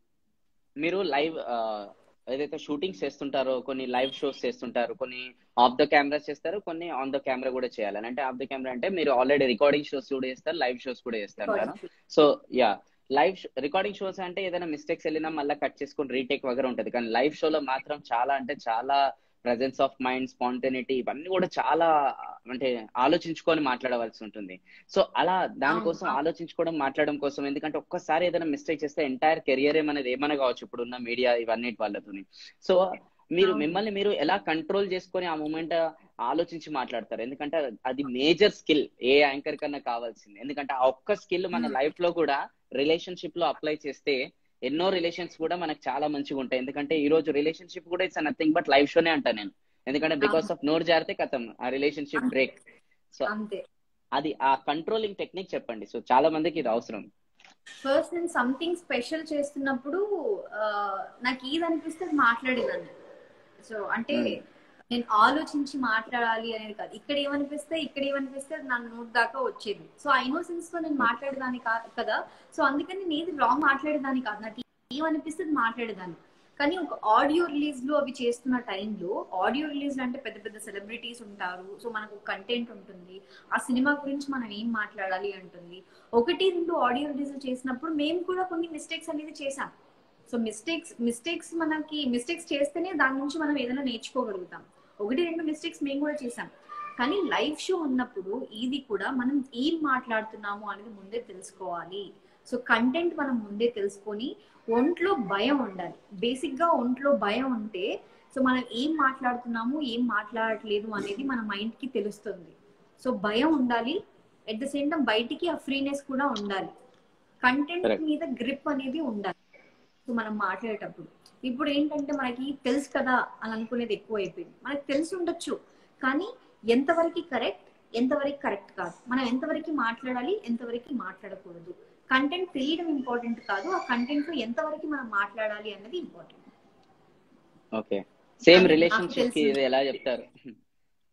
Speaker 1: మీరు లైవ్ ఏదైతే షూటింగ్స్ చేస్తుంటారో కొన్ని లైవ్ షోస్ చేస్తుంటారు కొన్ని ఆఫ్ ద కెమెరా చేస్తారు కొన్ని ఆన్ ద కెమెరా కూడా చేయాలి అంటే ఆఫ్ ద కెమెరా అంటే మీరు ఆల్రెడీ రికార్డింగ్ షోస్ కూడా చేస్తారు లైవ్ షోస్ కూడా చేస్తారు కదా so yeah live recording shows అంటే ఏదైనా మిస్టేక్స్ వెళ్ళినా మళ్ళీ కట్ చేసుకొని రీటేక్ వగర ఉంటది కానీ లైవ్ షోలో మాత్రం చాలా అంటే చాలా ప్రజెన్స్ ఆఫ్ మైండ్ స్పాంటనిటీ ఇవన్నీ కూడా చాలా అంటే ఆలోచించుకొని మాట్లాడవలసి ఉంటుంది సో అలా దానికోసం
Speaker 2: అవును.
Speaker 1: ఆలోచించుకోవడం మాట్లాడడం కోసం ఎందుకంటే ఒక్కసారి ఏదైనా మిస్టేక్ చేస్తే ఎంటైర్ కెరియర్ ఏమనేది ఏమైనా కావచ్చు ఇప్పుడున్న మీడియా ఇవన్నీ వాళ్ళతోని సో మీరు
Speaker 2: అవును.
Speaker 1: మిమ్మల్ని మీరు ఎలా కంట్రోల్ చేసుకొని ఆ మూమెంట్ ఆలోచించి మాట్లాడతారు ఎందుకంటే అది మేజర్ స్కిల్ ఏ యాంకర్ కన్నా కావాల్సింది ఎందుకంటే ఆ ఒక్క స్కిల్ మన
Speaker 2: Hmm.
Speaker 1: లైఫ్ లో కూడా రిలేషన్షిప్ లో అప్లై చేస్తే ఎన్నో రిలేషన్స్ కూడా మనకు చాలా మంచిగా ఉంటాయి ఎందుకంటే ఈ రోజు రిలేషన్షిప్ కూడా ఇట్స్ నథింగ్ బట్ లైఫ్ షోనే అంటా నేను ఎందుకంటే బికాస్ ఆఫ్ నోరు జారితే కథం ఆ రిలేషన్షిప్ బ్రేక్ సో
Speaker 2: అంతే
Speaker 1: అది ఆ కంట్రోలింగ్ టెక్నిక్ చెప్పండి సో చాలా మందికి ఇది అవసరం
Speaker 2: ఫస్ట్ నేను సంథింగ్ స్పెషల్ చేస్తున్నప్పుడు ఆ, నాకు ఇది అనిపిస్తే అది మాట్లాడేదాన్ని సో అంటే
Speaker 1: Hmm.
Speaker 2: నేను ఆలోచించి మాట్లాడాలి అనేది కాదు ఇక్కడ ఏమనిపిస్తే ఇక్కడ ఏమనిపిస్తే అది నా నోట్ దాకా వచ్చేది సో ఆ ఇన్నోసెన్స్ తో నేను మాట్లాడేదాన్ని కాదు కదా సో అందుకని నేను ఏది రాంగ్ మాట్లాడేదాన్ని కాదు నాకు ఏమనిపిస్తే అది మాట్లాడేదాన్ని కానీ ఒక ఆడియో రిలీజ్ లో అవి చేస్తున్న టైంలో ఆడియో రిలీజ్ అంటే పెద్ద పెద్ద సెలబ్రిటీస్ ఉంటారు సో మనకు కంటెంట్ ఉంటుంది ఆ సినిమా గురించి మనం ఏం మాట్లాడాలి అంటుంది ఒకటి రెండు ఆడియో రిలీజ్ చేసినప్పుడు మేము కూడా కొన్ని మిస్టేక్స్ అనేది చేసాం సో మిస్టేక్స్ మిస్టేక్స్ మనకి మిస్టేక్స్ చేస్తేనే దాని నుంచి మనం ఏదైనా నేర్చుకోగలుగుతాం ఒకటి రెండు మిస్టేక్స్ మేము కూడా చేసాం కానీ లైవ్ షో ఉన్నప్పుడు ఇది కూడా మనం ఏం మాట్లాడుతున్నాము అనేది ముందే తెలుసుకోవాలి సో కంటెంట్ మనం ముందే తెలుసుకొని ఒంట్లో భయం ఉండాలి బేసిక్ గా ఒంట్లో భయం ఉంటే సో మనం ఏం మాట్లాడుతున్నాము ఏం మాట్లాడట్లేదు అనేది మన మైండ్ కి తెలుస్తుంది సో భయం ఉండాలి ఎట్ ద సేమ్ టైం బయటికి ఆ ఫ్రీనెస్ కూడా ఉండాలి కంటెంట్
Speaker 1: Correct.
Speaker 2: మీద గ్రిప్ అనేది ఉండాలి సో మనం మాట్లాడేటప్పుడు ఇప్పుడు ఏంటంటే మనకి తెలుసు కదా అని అనుకునేది ఎక్కువ అయిపోయింది మనకి తెలిసి ఉండొచ్చు కానీ ఎంతవరకు కరెక్ట్ ఎంతవరకు కరెక్ట్ కాదు మనం ఎంతవరకు మాట్లాడాలి ఎంతవరకు మాట్లాడకూడదు కంటెంట్ తెలియడం ఇంపార్టెంట్ కాదు ఆ కంటెంట్ లో ఎంతవరకు మనం మాట్లాడాలి అన్నది ఇంపార్టెంట్
Speaker 1: ఓకే సేమ్
Speaker 2: అది నాకు
Speaker 1: రిలేషన్షిప్ కి
Speaker 2: తెలిసింది.
Speaker 1: ఇది ఎలా చెప్తారు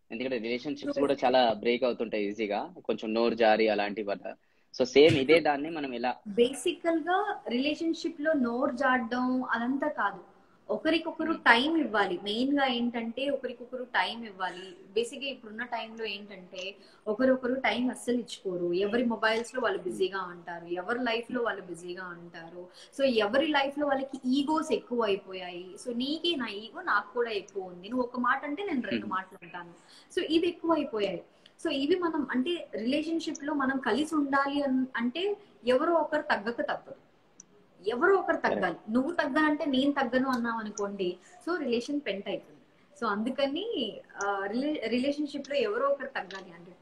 Speaker 1: ఎందుకంటే రిలేషన్షిప్స్ కూడా చాలా బ్రేక్ అవుతుంటాయి ఈజీగా కొంచెం నోరు జారి అలాంటి వల్ల సో సేమ్ ఇదే దాన్ని మనం ఎలా
Speaker 2: బేసికల్ గా రిలేషన్షిప్ లో నోరు జాడడం అదంతా కాదు ఒకరికొకరు టైం ఇవ్వాలి మెయిన్ గా ఏంటంటే ఒకరికొకరు టైం ఇవ్వాలి బేసిక్ గా ఇప్పుడున్న టైంలో ఏంటంటే ఒకరొకరు టైం అస్సలు ఇచ్చుకోరు ఎవరి మొబైల్స్ లో వాళ్ళు బిజీగా ఉంటారు ఎవరి లైఫ్ లో వాళ్ళు బిజీగా ఉంటారు సో ఎవరి లైఫ్ లో వాళ్ళకి ఈగోస్ ఎక్కువ అయిపోయాయి సో నీకే నా ఈగో నాకు కూడా ఎక్కువ ఉంది నువ్వు ఒక మాట అంటే నేను రెండు మాటలు అంటాను సో ఇది ఎక్కువ అయిపోయాయి సో ఇవి మనం అంటే రిలేషన్షిప్ లో మనం కలిసి ఉండాలి అన్- అంటే ఎవరో ఒకరు తగ్గక తప్పదు ఎవరో ఒకరు తగ్గాలి నువ్వు తగ్గనంటే నేను తగ్గను అన్నావు అనుకోండి సో రిలేషన్ పెంట్ అవుతుంది సో అందుకని రిలేషన్షిప్ లో ఎవరో ఒకరు తగ్గాలి అంటే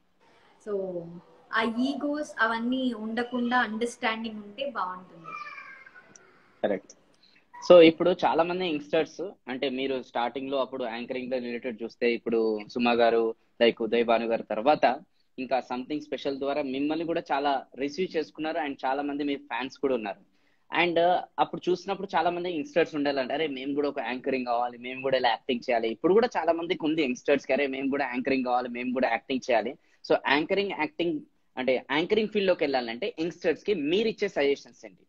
Speaker 2: సో ఆ ఈగోస్ అవన్నీ ఉండకుండా అండర్స్టాండింగ్ ఉంటే బాగుంటుంది
Speaker 1: కరెక్ట్ సో ఇప్పుడు చాలా మంది యంగ్స్టర్స్ అంటే మీరు స్టార్టింగ్ లో అప్పుడు యాంకరింగ్ లో రిలేటెడ్ చూస్తే ఇప్పుడు సుమా గారు లైక్ ఉదయ్ భాను గారు తర్వాత ఇంకా సంథింగ్ స్పెషల్ ద్వారా మిమ్మల్ని కూడా చాలా రిసీవ్ చేసుకున్నారు అండ్ చాలా మంది మీ ఫ్యాన్స్ కూడా ఉన్నారు అండ్ అప్పుడు చూసినప్పుడు చాలా మంది యంగ్స్టర్స్ ఉండాలంటే అరే మేము కూడా ఒక యాంకరింగ్ కావాలి మేము కూడా ఇలా యాక్టింగ్ చేయాలి ఇప్పుడు కూడా చాలా మందికి ఉంది యంగ్స్టర్స్ కి అరే మేము కూడా యాంకరింగ్ కావాలి మేము కూడా యాక్టింగ్ చేయాలి సో యాంకరింగ్ యాక్టింగ్ అంటే యాంకరింగ్ ఫీల్డ్ లోకి వెళ్ళాలంటే యంగ్స్టర్స్ కి మీరు ఇచ్చే సజెషన్స్ ఏంటి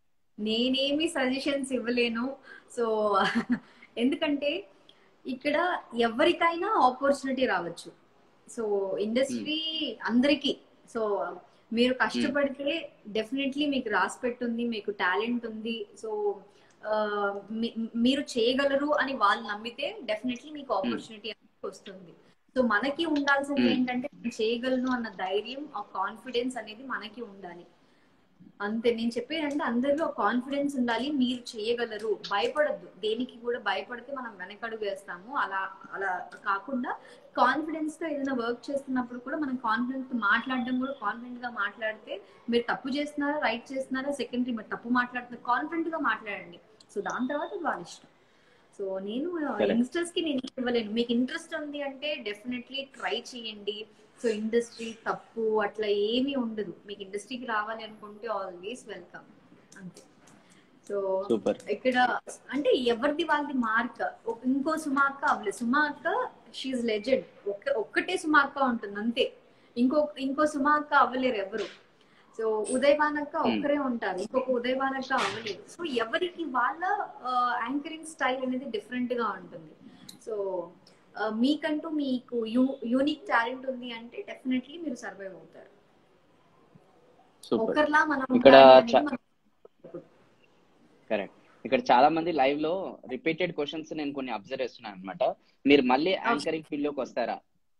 Speaker 2: నేనేమి సజెషన్స్ ఇవ్వలేను సో ఎందుకంటే ఇక్కడ ఎవరికైనా ఆపర్చునిటీ రావచ్చు సో ఇండస్ట్రీ అందరికీ సో మీరు కష్టపడితే డెఫినెట్లీ మీకు రాసి పెట్టుంది మీకు టాలెంట్ ఉంది సో ఆ, మీ- మీరు చేయగలరు అని వాళ్ళు నమ్మితే డెఫినెట్లీ మీకు ఆపర్చునిటీ అనేది వస్తుంది సో మనకి ఉండాల్సింది
Speaker 1: Hmm.
Speaker 2: ఏంటంటే నేను చేయగలను అన్న ధైర్యం ఆ కాన్ఫిడెన్స్ అనేది మనకి ఉండాలి అంతే నేను చెప్పేదంటే అందరిలో కాన్ఫిడెన్స్ ఉండాలి మీరు చేయగలరు భయపడద్దు దేనికి కూడా భయపడితే మనం వెనకడుగు వేస్తాము అలా అలా కాకుండా కాన్ఫిడెన్స్ తో ఏదైనా వర్క్ చేస్తున్నప్పుడు కూడా మనం కాన్ఫిడెన్స్ తో మాట్లాడడం కూడా కాన్ఫిడెంట్ గా మాట్లాడితే మీరు తప్పు చేస్తున్నారా రైట్ చేస్తున్నారా సెకండరీ మీరు తప్పు మాట్లాడుతున్నారు కాన్ఫిడెంట్ గా మాట్లాడండి సో దాని తర్వాత అది వాళ్ళ ఇష్టం సో నేను
Speaker 1: Correct.
Speaker 2: యంగ్స్టర్స్ కి నేను ఇవ్వలేను మీకు ఇంట్రెస్ట్ ఉంది అంటే డెఫినెట్లీ ట్రై చేయండి సో ఇండస్ట్రీ తప్పు అట్లా ఏమీ ఉండదు మీకు ఇండస్ట్రీకి రావాలి అనుకుంటే ఆల్వేస్ వెల్కమ్ అంతే సో
Speaker 1: సూపర్
Speaker 2: ఇక్కడ అంటే ఎవరిది వాళ్ళది మార్క్ ఇంకో సుమాక్క అవ్వలేదు సుమాక్క షీఈ్ లెజెండ్ ఒక్క ఒక్కటే సుమాక్క ఉంటుంది అంతే ఇంకో ఇంకో సుమాక్క అవ్వలేరు ఎవరు సో ఉదయవానక్క ఒక్కరే ఉంటారు ఇంకొక ఉదయవానక్క అవ్వలేదు సో ఎవరికి వాళ్ళ యాంకరింగ్ స్టైల్ అనేది డిఫరెంట్ గా ఉంటుంది సో ఆ, మీకంటూ మీకు యూనిక్ టాలెంట్ ఉంది అంటే డెఫినెట్లీ మీరు సర్వైవ్ అవుతారు
Speaker 1: సూపర్
Speaker 2: ఒకరిలా మనం
Speaker 1: ఇక్కడ
Speaker 2: ఉండాలి అనేది
Speaker 1: చ-
Speaker 2: మనం-
Speaker 1: కరెక్ట్ ఇక్కడ చాలా మంది లైవ్ లో రిపీటెడ్ క్వశ్చన్స్ నేను కొన్ని అబ్జర్వ్ చేస్తున్నాను అనమాట మీరు మళ్ళీ యాంకరింగ్ ఫీల్డ్ లోకి వస్తారా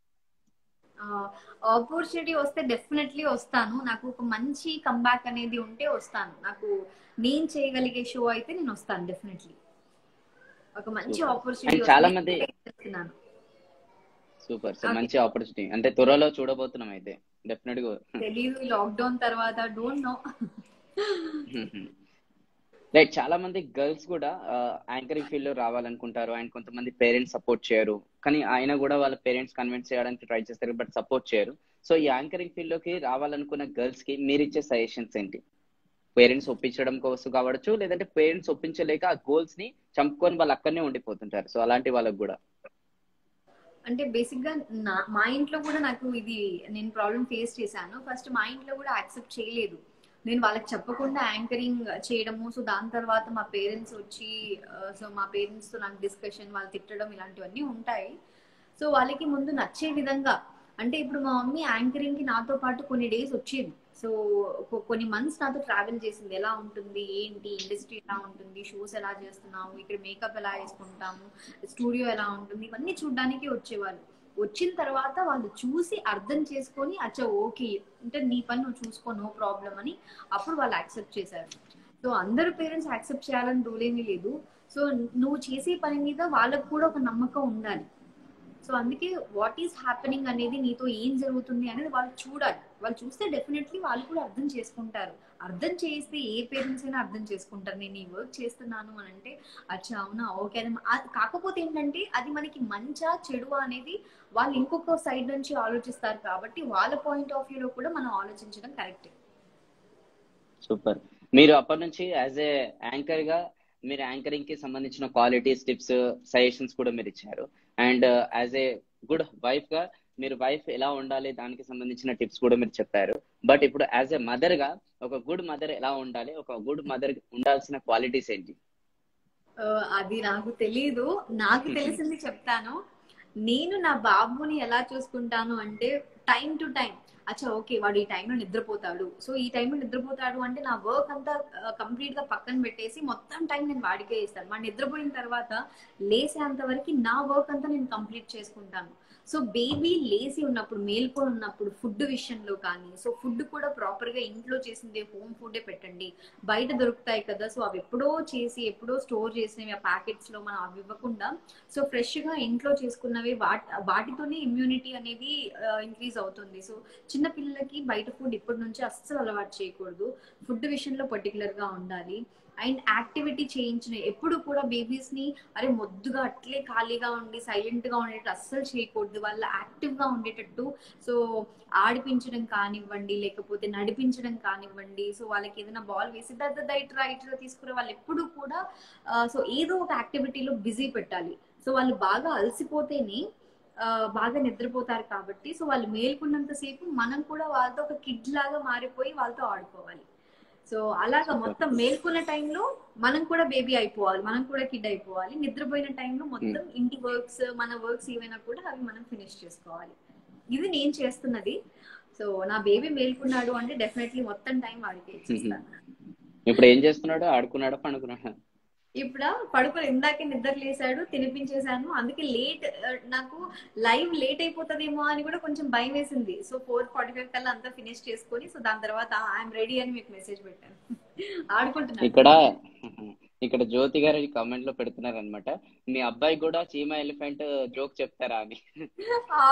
Speaker 2: ఆపర్చునిటీ వస్తే డెఫినెట్లీ వస్తాను నాకు ఒక మంచి కంబ్యాక్ అనేది ఉంటే వస్తాను నాకు నేను చేయగలిగే షో అయితే నేను వస్తాను డెఫినెట్లీ ఒక మంచి
Speaker 1: Super.
Speaker 2: ఆపర్చునిటీ
Speaker 1: And చాలా మంది-
Speaker 2: చేస్తున్నాను
Speaker 1: సూపర్ సో
Speaker 2: Okay.
Speaker 1: మంచి ఆపర్చునిటీ అంటే త్వరలో చూడబోతున్నాం అయితే డెఫినెట్ గా
Speaker 2: తెలీదు లాక్డౌన్ తర్వాత డోంట్ నో
Speaker 1: రైట్ చాలా మంది గర్ల్స్ కూడా యాంకరింగ్ ఫీల్డ్ లో రావాలనుకుంటారు అండ్ కొంతమంది పేరెంట్స్ సపోర్ట్ చేయరు కానీ ఆయన కూడా వాళ్ళ పేరెంట్స్ కన్విన్స్ చేయడానికి ట్రై చేస్తారు బట్ సపోర్ట్ చేయరు సో ఈ యాంకరింగ్ ఫీల్డ్ లోకి రావాలనుకున్న గర్ల్స్ కి మీరు ఇచ్చే సజెషన్స్ ఏంటి పేరెంట్స్ ఒప్పించడం కోసం కావచ్చు లేదంటే పేరెంట్స్ ఒప్పించలేక ఆ గోల్స్ ని చంపుకొని వాళ్ళు అక్కడనే ఉండిపోతుంటారు సో అలాంటి వాళ్ళకి కూడా
Speaker 2: అంటే బేసిక్ గా నా మా ఇంట్లో కూడా నాకు ఇది నేను ప్రాబ్లం ఫేస్ చేశాను ఫస్ట్ మా ఇంట్లో కూడా యాక్సెప్ట్ చేయలేదు నేను వాళ్ళకి చెప్పకుండా యాంకరింగ్ చేయడము సో దాని తర్వాత మా పేరెంట్స్ వచ్చి సో మా పేరెంట్స్ తో నాకు డిస్కషన్ వాళ్ళు తిట్టడం ఇలాంటివన్నీ ఉంటాయి సో వాళ్ళకి ముందు నచ్చే విధంగా అంటే ఇప్పుడు మా మమ్మీ యాంకరింగ్ కి నాతో పాటు కొన్ని డేస్ వచ్చేది సో కొ- కొన్ని మంత్స్ నాతో ట్రావెల్ చేసింది ఎలా ఉంటుంది ఏంటి ఇండస్ట్రీ ఎలా ఉంటుంది షోస్ ఎలా చేస్తున్నాము ఇక్కడ మేకప్ ఎలా వేసుకుంటాము స్టూడియో ఎలా ఉంటుంది ఇవన్నీ చూడడానికి వచ్చేవాళ్ళు వచ్చిన తర్వాత వాళ్ళు చూసి అర్థం చేసుకొని అచ్చా ఓకే అంటే నీ పని నువ్వు చూసుకో నో ప్రాబ్లం అని అప్పుడు వాళ్ళు యాక్సెప్ట్ చేశారు సో అందరు పేరెంట్స్ యాక్సెప్ట్ చేయాలని రూల్ ఏమీ లేదు సో నువ్వు చేసే పని మీద వాళ్ళకు కూడా ఒక నమ్మకం ఉండాలి సో అందుకే వాట్ ఈస్ హ్యాపెనింగ్ అనేది నీతో ఏం జరుగుతుంది అనేది వాళ్ళు చూడాలి వాళ్ళు చూస్తే డెఫినెట్లీ వాళ్ళు కూడా అర్థం చేసుకుంటారు అర్థం చేస్తే ఏ పేరెంట్స్ అయినా అర్థం చేసుకుంటారు నేను ఈ వర్క్ చేస్తున్నాను అని అంటే అచ్చా అవునా ఓకే అది మ- ఆ- కాకపోతే ఏంటంటే అది మనకి మంచా చెడువా అనేది వాళ్ళు ఇంకొక సైడ్ నుంచి ఆలోచిస్తారు కాబట్టి వాళ్ళ పాయింట్ ఆఫ్ వ్యూలో కూడా మనం ఆలోచించడం కరెక్ట్
Speaker 1: సూపర్ మీరు అప్పటి నుంచి యాజ్ ఏ యాంకర్ గా మీరు యాంకరింగ్ కి సంబంధించిన క్వాలిటీస్ టిప్స్ సజెషన్స్ కూడా మీరు ఇచ్చారు and as a good wife గా మీరు వైఫ్ ఎలా ఉండాలి దానికి సంబంధించిన టిప్స్ కూడా మీరు చెప్పారు బట్ ఇప్పుడు యాజ్ ఎ మదర్ గా ఒక గుడ్ మదర్ ఎలా ఉండాలి ఒక గుడ్ మదర్ ఉండాల్సిన క్వాలిటీస్ ఏంటి
Speaker 2: ఆ, అది నాకు తెలీదు నాకు తెలిసింది చెప్తాను నేను నా బాబుని ఎలా చూసుకుంటాను అంటే టైం టు టైం అచ్చా ఓకే వాడు ఈ టైంలో నిద్రపోతాడు సో ఈ టైంలో నిద్రపోతాడు అంటే నా వర్క్ అంతా కంప్లీట్ గా పక్కన పెట్టేసి మొత్తం టైం నేను వాడికే ఇస్తాను వాడు నిద్రపోయిన తర్వాత లేసేంత వరకు నా వర్క్ అంతా నేను కంప్లీట్ చేసుకుంటాను సో బేబీ లేసి ఉన్నప్పుడు మేల్కొని ఉన్నప్పుడు ఫుడ్ విషయంలో కానీ సో ఫుడ్ కూడా ప్రాపర్ గా ఇంట్లో చేసిందే హోమ్ ఫుడే పెట్టండి బయట దొరుకుతాయి కదా సో అవి ఎప్పుడో చేసి ఎప్పుడో స్టోర్ చేసినవి ఆ ప్యాకెట్స్ లో మనం అవి ఇవ్వకుండా సో ఫ్రెష్ గా ఇంట్లో చేసుకున్నవి వాటి వాటితోనే ఇమ్యూనిటీ అనేది ఇంక్రీజ్ అవుతుంది సో చిన్న పిల్లలకి బయట ఫుడ్ ఇప్పటి నుంచి అస్సలు అలవాటు చేయకూడదు ఫుడ్ విషయంలో పర్టికులర్ గా ఉండాలి అండ్ యాక్టివిటీ చేయించిన ఎప్పుడు కూడా బేబీస్ ని అరే మొద్దుగా అట్లే ఖాళీగా ఉండి సైలెంట్ గా ఉండేటట్టు అస్సలు చేయకూడదు వాళ్ళ యాక్టివ్ గా ఉండేటట్టు సో ఆడిపించడం కానివ్వండి లేకపోతే నడిపించడం కానివ్వండి సో వాళ్ళకి ఏదైనా బాల్ వేసి దద్ద దైట్ రైట్ తీసుకునే వాళ్ళు ఎప్పుడు కూడా సో ఏదో ఒక యాక్టివిటీలో బిజీ పెట్టాలి సో వాళ్ళు బాగా అలసిపోతేనే ఆ, బాగా నిద్రపోతారు కాబట్టి సో వాళ్ళు మేల్కొన్నంత సేపు మనం కూడా వాళ్ళతో ఒక కిడ్ లాగా మారిపోయి వాళ్ళతో ఆడుకోవాలి సో అలాగా మొత్తం మేల్కొన్న టైంలో మనం కూడా బేబీ అయిపోవాలి మనం కూడా కిడ్ అయిపోవాలి నిద్రపోయిన టైంలో మొత్తం ఇంటి వర్క్స్ మన వర్క్స్ ఏవైనా కూడా అవి మనం ఫినిష్ చేసుకోవాలి ఇది నేను చేస్తున్నది సో నా బేబీ మేల్కున్నాడు అంటే డెఫినెట్లీ మొత్తం టైం వాడికి ఇచ్చేస్తాను
Speaker 1: ఇప్పుడు ఏం చేస్తున్నాడు ఆడుకున్నాడా పండుకున్నాడా
Speaker 2: ఇప్పుడు పడుకొని ఇందాకే నిద్ర లేసాడు తినిపించేశాను అందుకే లేట్ నాకు లైవ్ లేట్ అయిపోతుందేమో అని కూడా కొంచెం భయం వేసింది సో ఫోర్ ఫార్టీ ఫైవ్ కల్లా అంతా ఫినిష్ చేసుకొని సో దాని తర్వాత ఐఎమ్ రెడీ అని మీకు మెసేజ్ పెట్టాను ఆడుకుంటున్నాను
Speaker 1: ఇక్కడ ఇక్కడ జ్యోతి గారు కామెంట్ లో పెడుతున్నారు అనమాట మీ అబ్బాయి కూడా చీమ ఎలిఫెంట్ జోక్ చెప్తారా అని
Speaker 2: ఆ,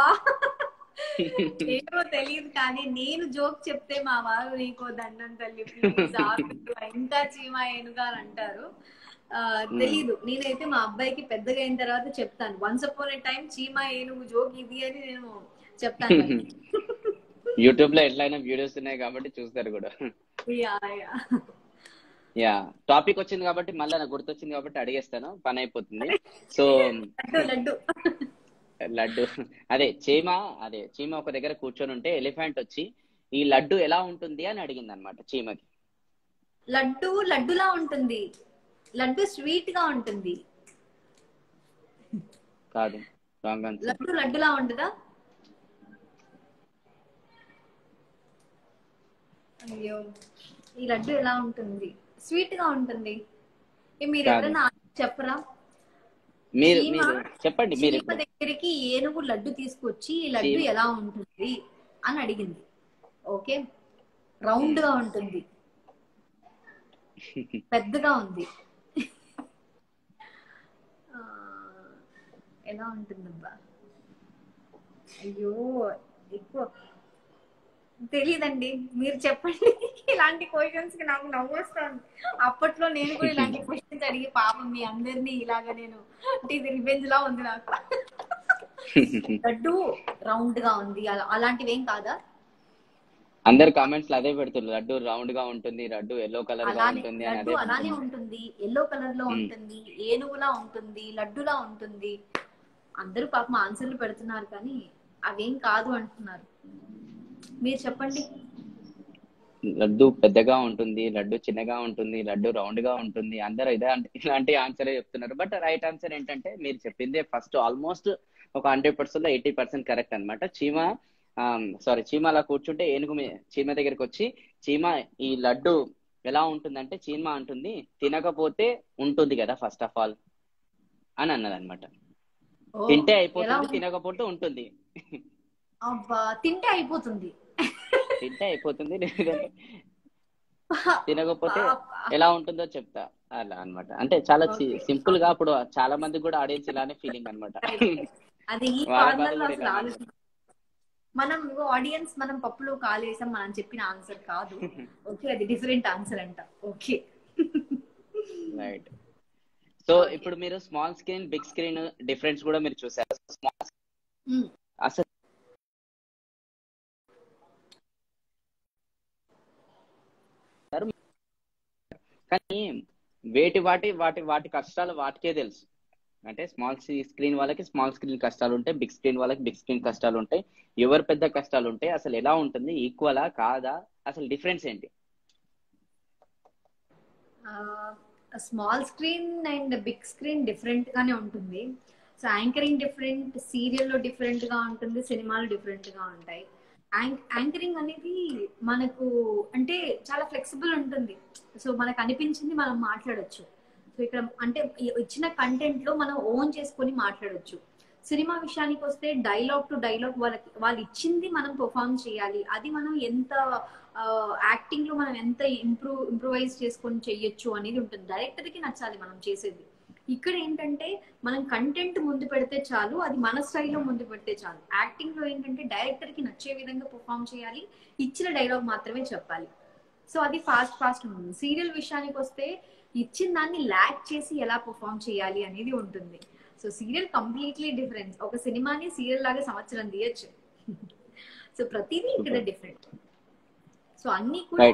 Speaker 2: ఏమో తెలియదు కానీ నేను జోక్ చెప్తే మా వారు నీకో దండం తల్లి ప్లీజ్ ఇంకా చీమ ఏనుగా అని అంటారు ఆ, తెలీదు నేనైతే మా అబ్బాయికి పెద్దగా అయిన తర్వాత చెప్తాను వన్స్ అపాన్ ఏ టైం చీమ ఏనుగు జోక్ ఇది అని నేను చెప్తాను
Speaker 1: యూట్యూబ్ లో ఎట్లయినా వీడియోస్ ఉన్నాయి కాబట్టి చూస్తారు కూడా
Speaker 2: యా యా
Speaker 1: యా టాపిక్ వచ్చింది కాబట్టి మళ్ళీ నాకు గుర్తొచ్చింది కాబట్టి అడిగేస్తాను పని అయిపోతుంది సో
Speaker 2: లడ్డు లడ్డు
Speaker 1: లడ్డు అదే చీమ అదే చీమ ఒక దగ్గర కూర్చొని ఉంటే ఎలిఫెంట్ వచ్చి ఈ లడ్డు ఎలా ఉంటుంది అని అడిగింది అనమాట చీమకి
Speaker 2: లడ్డు లడ్డులా ఉంటుంది లడ్డు స్వీట్ గా ఉంటుంది
Speaker 1: కాదు రాంగ్ ఆన్సర్
Speaker 2: లడ్డు లడ్డులా ఉంటుందా అయ్యో ఈ లడ్డు ఎలా ఉంటుంది స్వీట్ గా ఉంటుంది ఏ మీరు
Speaker 1: కాదు.
Speaker 2: ఎవరైనా చెప్పరా
Speaker 1: మీరు
Speaker 2: చీమ-
Speaker 1: మీరు చెప్పండి మీరు
Speaker 2: చీమ దగ్గరికి ఏనుగు లడ్డు తీసుకొచ్చి ఈ లడ్డు
Speaker 1: చీమ.
Speaker 2: ఎలా ఉంటుంది అని అడిగింది ఓకే రౌండ్ గా ఉంటుంది పెద్దగా ఉంది ఆ, ఎలా ఉంటుందబ్బా అయ్యో ఎక్కువ తెలీదండి మీరు చెప్పండి ఇలాంటి క్వశ్చన్స్ కి నాకు నవ్వు వస్తుంది అప్పట్లో నేను కూడా ఇలాంటి క్వశ్చన్స్ అడిగి పాపం మీ అందరినీ ఇలాగా నేను అంటే ఇది రివెంజ్ లా ఉంది నాకు లడ్డు రౌండ్ గా ఉంది అలా- అలాంటివి ఏం కాదా
Speaker 1: అందరు కామెంట్స్ లో అదే పెడుతున్నారు లడ్డు రౌండ్ గా ఉంటుంది లడ్డు ఎల్లో కలర్ గా
Speaker 2: అలానే
Speaker 1: ఉంటుంది అని
Speaker 2: లడ్డు
Speaker 1: అదే
Speaker 2: అలానే ఉంటుంది ఎల్లో కలర్ లో
Speaker 1: మ్మ్.
Speaker 2: ఉంటుంది ఏనుగులా ఉంటుంది లడ్డులా ఉంటుంది అందరూ పాపం ఆన్సర్లు పెడుతున్నారు కానీ అవేం కాదు అంటున్నారు మీరు చెప్పండి
Speaker 1: లడ్డు పెద్దగా ఉంటుంది లడ్డు చిన్నగా ఉంటుంది లడ్డు రౌండ్ గా ఉంటుంది అందరూ ఇదే అంటే- ఇలాంటి ఆన్సర్ చెప్తున్నారు బట్ రైట్ ఆన్సర్ ఏంటంటే మీరు చెప్పిందే ఫస్ట్ ఆల్మోస్ట్ ఒక హండ్రెడ్ పర్సెంట్ లో ఎయిటీ పర్సెంట్ కరెక్ట్ అనమాట చీమ సారీ చీమ అలా కూర్చుంటే ఏనుగు మీ- చీమ దగ్గరికి వచ్చి చీమ ఈ లడ్డు ఎలా ఉంటుందంటే చీమ అంటుంది తినకపోతే ఉంటుంది కదా ఫస్ట్ ఆఫ్ ఆల్ అని అన్నది అనమాట
Speaker 2: ఓ,
Speaker 1: తింటే
Speaker 2: ఎలా
Speaker 1: అయిపోతుంది
Speaker 2: ఉంది?
Speaker 1: తినకపోతే ఉంటుంది
Speaker 2: అబ్బా తింటే అయిపోతుంది
Speaker 1: తింటే అయిపోతుంది లేదంటే తినకపోతే
Speaker 2: పాప.
Speaker 1: ఎలా ఉంటుందో చెప్తా అలా అన్నమాట అంటే చాలా
Speaker 2: Okay.
Speaker 1: సింపుల్ గా అప్పుడు చాలా మంది కూడా ఆడియన్స్ ఇలానే ఫీలింగ్ అనమాట
Speaker 2: అది ఈ
Speaker 1: వాళ్ళ
Speaker 2: కార్నర్
Speaker 1: బాధ
Speaker 2: లో
Speaker 1: కూడా
Speaker 2: అసలు
Speaker 1: ఇలా
Speaker 2: ఆలోచన మనం ఆడియన్స్ మనం పప్పులో కాలేసాం మనం చెప్పిన ఆన్సర్ కాదు ఓకే అది డిఫరెంట్ ఆన్సర్ అంట ఓకే
Speaker 1: రైట్ సో
Speaker 2: Okay.
Speaker 1: ఇప్పుడు మీరు small screen big screen difference కూడా మీరు చూసారు స్మాల్ అసలు కానీ వేటి వాటి వాటి వాటి కష్టాలు వాటికే తెలుసు అంటే స్మాల్ స్క్రీన్ వాళ్ళకి స్మాల్ స్క్రీన్ కష్టాలు ఉంటాయి బిగ్ స్క్రీన్ వాళ్ళకి బిగ్ స్క్రీన్ కష్టాలు ఉంటాయి ఎవరు పెద్ద కష్టాలు ఉంటాయి అసలు ఎలా ఉంటుంది ఈక్వలా కాదా అసలు డిఫరెన్స్ ఏంటి
Speaker 2: small screen and big screen different గానే ఉంటుంది సో యాంకరింగ్ డిఫరెంట్ సీరియల్లో డిఫరెంట్ గా ఉంటుంది సినిమాలు డిఫరెంట్ గా ఉంటాయి యాంకరింగ్ అనేది మనకు అంటే చాలా ఫ్లెక్సిబుల్ ఉంటుంది సో మనకు అనిపించింది మనం మాట్లాడొచ్చు సో ఇక్కడ అంటే ఇచ్చిన కంటెంట్ లో మనం ఓన్ చేసుకొని మాట్లాడొచ్చు సినిమా విషయానికి వస్తే డైలాగ్ టు డైలాగ్ వాళ్ళకి వాళ్ళు ఇచ్చింది మనం పర్ఫామ్ చేయాలి అది మనం ఎంత యాక్టింగ్ లో మనం ఎంత ఇంప్రూవ్ ఇంప్రూవైజ్ చేసుకొని చెయ్యొచ్చు అనేది ఉంటుంది డైరెక్టర్ కి నచ్చాలి మనం చేసేది ఇక్కడ ఏంటంటే మనం కంటెంట్ ముందు పెడితే చాలు అది మన స్టైల్లో ముందు పెడితే చాలు యాక్టింగ్ లో ఏంటంటే డైరెక్టర్ కి నచ్చే విధంగా పర్ఫామ్ చేయాలి ఇచ్చిన డైలాగ్ మాత్రమే చెప్పాలి సో అది ఫాస్ట్ ఫాస్ట్ ఉంటుంది సీరియల్ విషయానికి వస్తే ఇచ్చిన దాన్ని ల్యాక్ చేసి ఎలా పర్ఫామ్ చేయాలి అనేది ఉంటుంది సో సీరియల్ కంప్లీట్లీ డిఫరెన్స్ ఒక సినిమాని సీరియల్ లాగా సంవత్సరం తీయచ్చు సో ప్రతిదీ ఇక్కడ డిఫరెంట్ సో అన్ని కూడా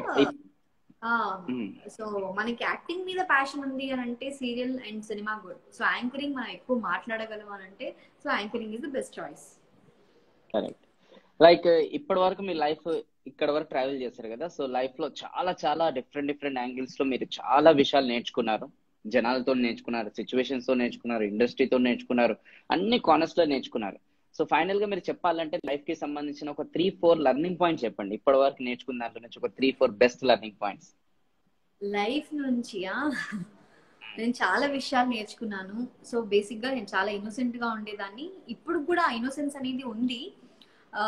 Speaker 2: సో మనకి యాక్టింగ్ మీద ప్యాషన్ ఉంది అని అంటే serial and cinema good so anchoring మనం ఎక్కువ మాట్లాడగలం అని అంటే so anchoring is the best choice
Speaker 1: correct like ఇప్పటి వరకు మీ లైఫ్ ఇక్కడ వరకు ట్రావెల్ చేశారు కదా సో లైఫ్ లో చాలా చాలా డిఫరెంట్ డిఫరెంట్ యాంగిల్స్ లో మీరు చాలా విషయాలు నేర్చుకున్నారు జనాలతో నేర్చుకున్నారు సిచ్యువేషన్స్ తో నేర్చుకున్నారు ఇండస్ట్రీతో నేర్చుకున్నారు అన్ని కార్నర్స్ లో నేర్చుకున్నారు సో ఫైనల్ గా మీరు చెప్పాలంటే లైఫ్ కి సంబంధించిన ఒక త్రీ ఫోర్ లర్నింగ్ పాయింట్స్ చెప్పండి ఇప్పటి వరకు నేర్చుకున్న దాంట్లో నుంచి ఒక three four best learning points
Speaker 2: life నుంచి నేను చాలా విషయాలు నేర్చుకున్నాను సో బేసిక్ గా నేను చాలా ఇన్నోసెంట్ గా ఉండేదాన్ని ఇప్పుడు కూడా ఇన్నోసెన్స్ అనేది ఉంది ఆ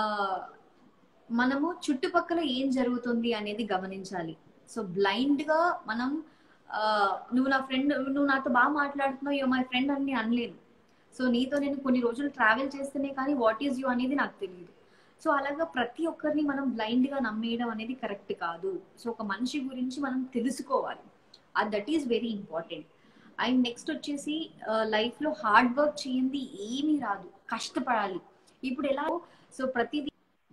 Speaker 2: మనము చుట్టుపక్కల ఏం జరుగుతుంది అనేది గమనించాలి సో బ్లైండ్ గా మనం నువ్వు నా ఫ్రెండ్ నువ్వు నాతో బాగా మాట్లాడుతున్నావు యో మై ఫ్రెండ్ అని అనలేను సో నీతో నేను కొన్ని రోజులు ట్రావెల్ చేస్తేనే కానీ వాట్ ఈజ్ యూ అనేది నాకు తెలియదు సో అలాగా ప్రతి ఒక్కరిని మనం బ్లైండ్ గా నమ్మేయడం అనేది కరెక్ట్ కాదు సో ఒక మనిషి గురించి మనం తెలుసుకోవాలి అది that is very important and next వచ్చేసి లైఫ్ లో హార్డ్ వర్క్ చేయండి ఏమీ రాదు కష్టపడాలి ఇప్పుడు ఎలా సో ప్రతిదీ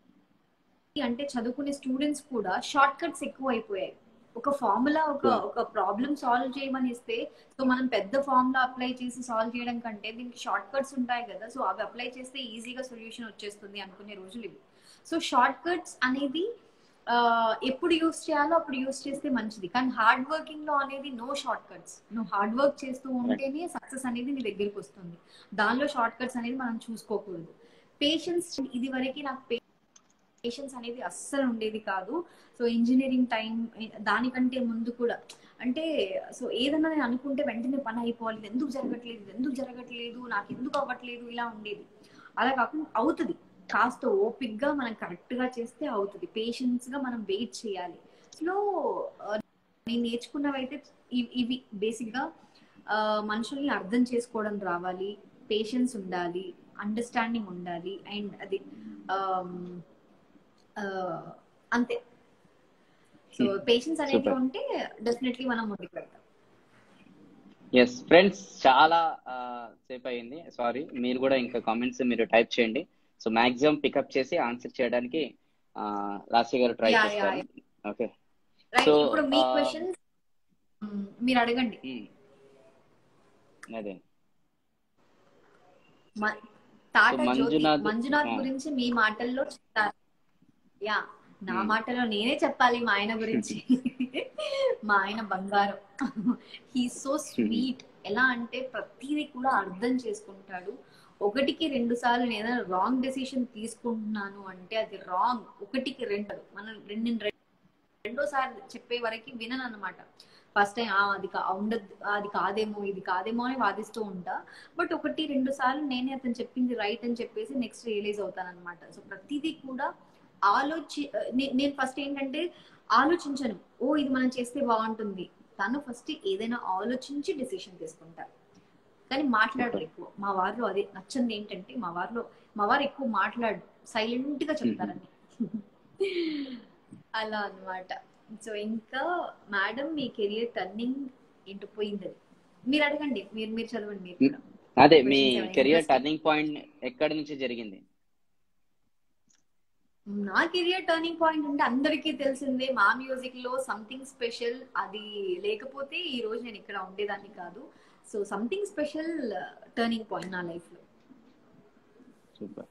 Speaker 2: అంటే చదువుకునే స్టూడెంట్స్ కూడా షార్ట్ కట్స్ ఎక్కువ అయిపోయాయి ఒక ఫార్ములా ఒక ఒక ప్రాబ్లమ్ సాల్వ్ చేయమని ఇస్తే సో మనం పెద్ద ఫార్ములా అప్లై చేసి సాల్వ్ చేయడం కంటే దీనికి షార్ట్ కట్స్ ఉంటాయి కదా సో అవి అప్లై చేస్తే ఈజీగా సొల్యూషన్ వచ్చేస్తుంది అనుకునే రోజులు ఇవి సో షార్ట్ కట్స్ అనేది ఎప్పుడు యూస్ చేయాలో అప్పుడు యూస్ చేస్తే మంచిది కానీ హార్డ్ వర్కింగ్ లో అనేది నో షార్ట్ కట్స్ నువ్వు హార్డ్ వర్క్ చేస్తూ ఉంటేనే సక్సెస్ అనేది నీ దగ్గరికి వస్తుంది దానిలో షార్ట్ కట్స్ అనేది మనం చూసుకోకూడదు పేషెన్స్ ఇది వరకు నాకు పేషెన్స్ అనేది అస్సలు ఉండేది కాదు సో ఇంజనీరింగ్ టైం దానికంటే ముందు కూడా అంటే సో ఏదన్నా నేను అనుకుంటే వెంటనే పని అయిపోవాలి ఎందుకు జరగట్లేదు ఎందుకు జరగట్లేదు నాకు ఎందుకు అవ్వట్లేదు ఇలా ఉండేది అలా కాకుండా అవుతుంది కాస్త ఓపిక్ గా మనం కరెక్ట్ గా చేస్తే అవుతుంది పేషెన్స్ గా మనం వెయిట్ చేయాలి సో నేను నేర్చుకున్నవైతే ఇవి బేసిక్ గా మనుషుల్ని అర్థం చేసుకోవడం రావాలి పేషెన్స్ ఉండాలి అండర్స్టాండింగ్ ఉండాలి అండ్ అది అంతే సో పేషెన్స్ అనేది ఉంటే డెఫినెట్లీ మనం ముందుకు వెళ్తాం
Speaker 1: ఎస్ ఫ్రెండ్స్ చాలా సేపు అయింది సారీ మీరు కూడా ఇంకా కామెంట్స్ మీరు టైప్ చేయండి సో మాక్సిమం పికప్ చేసి ఆన్సర్ చేయడానికి లాస్య గారు ట్రై చేస్తారు ఓకే
Speaker 2: సో ఇప్పుడు మీ క్వశ్చన్ మీరు అడగండి
Speaker 1: అదే
Speaker 2: టాటా మంజునాథ్ గురించి మీ మాటల్లో చెప్తారు యా నా మాటలో నేనే చెప్పాలి మా ఆయన గురించి మా ఆయన బంగారం హీ సో స్వీట్ ఎలా అంటే ప్రతిదీ కూడా అర్థం చేసుకుంటాడు ఒకటికి రెండు సార్లు నేను రాంగ్ డెసిషన్ తీసుకుంటున్నాను అంటే అది రాంగ్ ఒకటికి రెండు మనం రెండు రెండోసారి చెప్పే వరకు వినను అనమాట ఫస్ట్ టైం అది ఉండదు అది కాదేమో ఇది కాదేమో అని వాదిస్తూ ఉంటా బట్ ఒకటి రెండు సార్లు నేనే అతను చెప్పింది రైట్ అని చెప్పేసి నెక్స్ట్ రియలైజ్ అవుతాను అనమాట సో ప్రతిదీ కూడా ఆలోచి నేను ఫస్ట్ ఏంటంటే ఆలోచించను ఓ ఇది మనం చేస్తే బాగుంటుంది తను ఫస్ట్ ఏదైనా ఆలోచించి డెసిషన్ తీసుకుంటారు కానీ మాట్లాడరు ఎక్కువ మా వారిలో అదే నచ్చింది ఏంటంటే మా వారిలో మా వారు ఎక్కువ మాట్లాడు సైలెంట్ గా చెప్తారని అలా అనమాట సో ఇంకా మేడం మీ కెరియర్ టర్నింగ్ ఏంటో పోయింది మీరు అడగండి మీరు మీరు చదవండి మీరు
Speaker 1: అదే మీ కెరియర్ టర్నింగ్ పాయింట్ ఎక్కడి నుంచి జరిగింది
Speaker 2: నా కెరియర్ టర్నింగ్ పాయింట్ అంటే అందరికీ తెలిసిందే మా మ్యూజిక్ లో సంథింగ్ స్పెషల్ అది లేకపోతే ఈ రోజు నేను ఇక్కడ ఉండేదాన్ని కాదు so something special turning point నా లైఫ్ లో
Speaker 1: సూపర్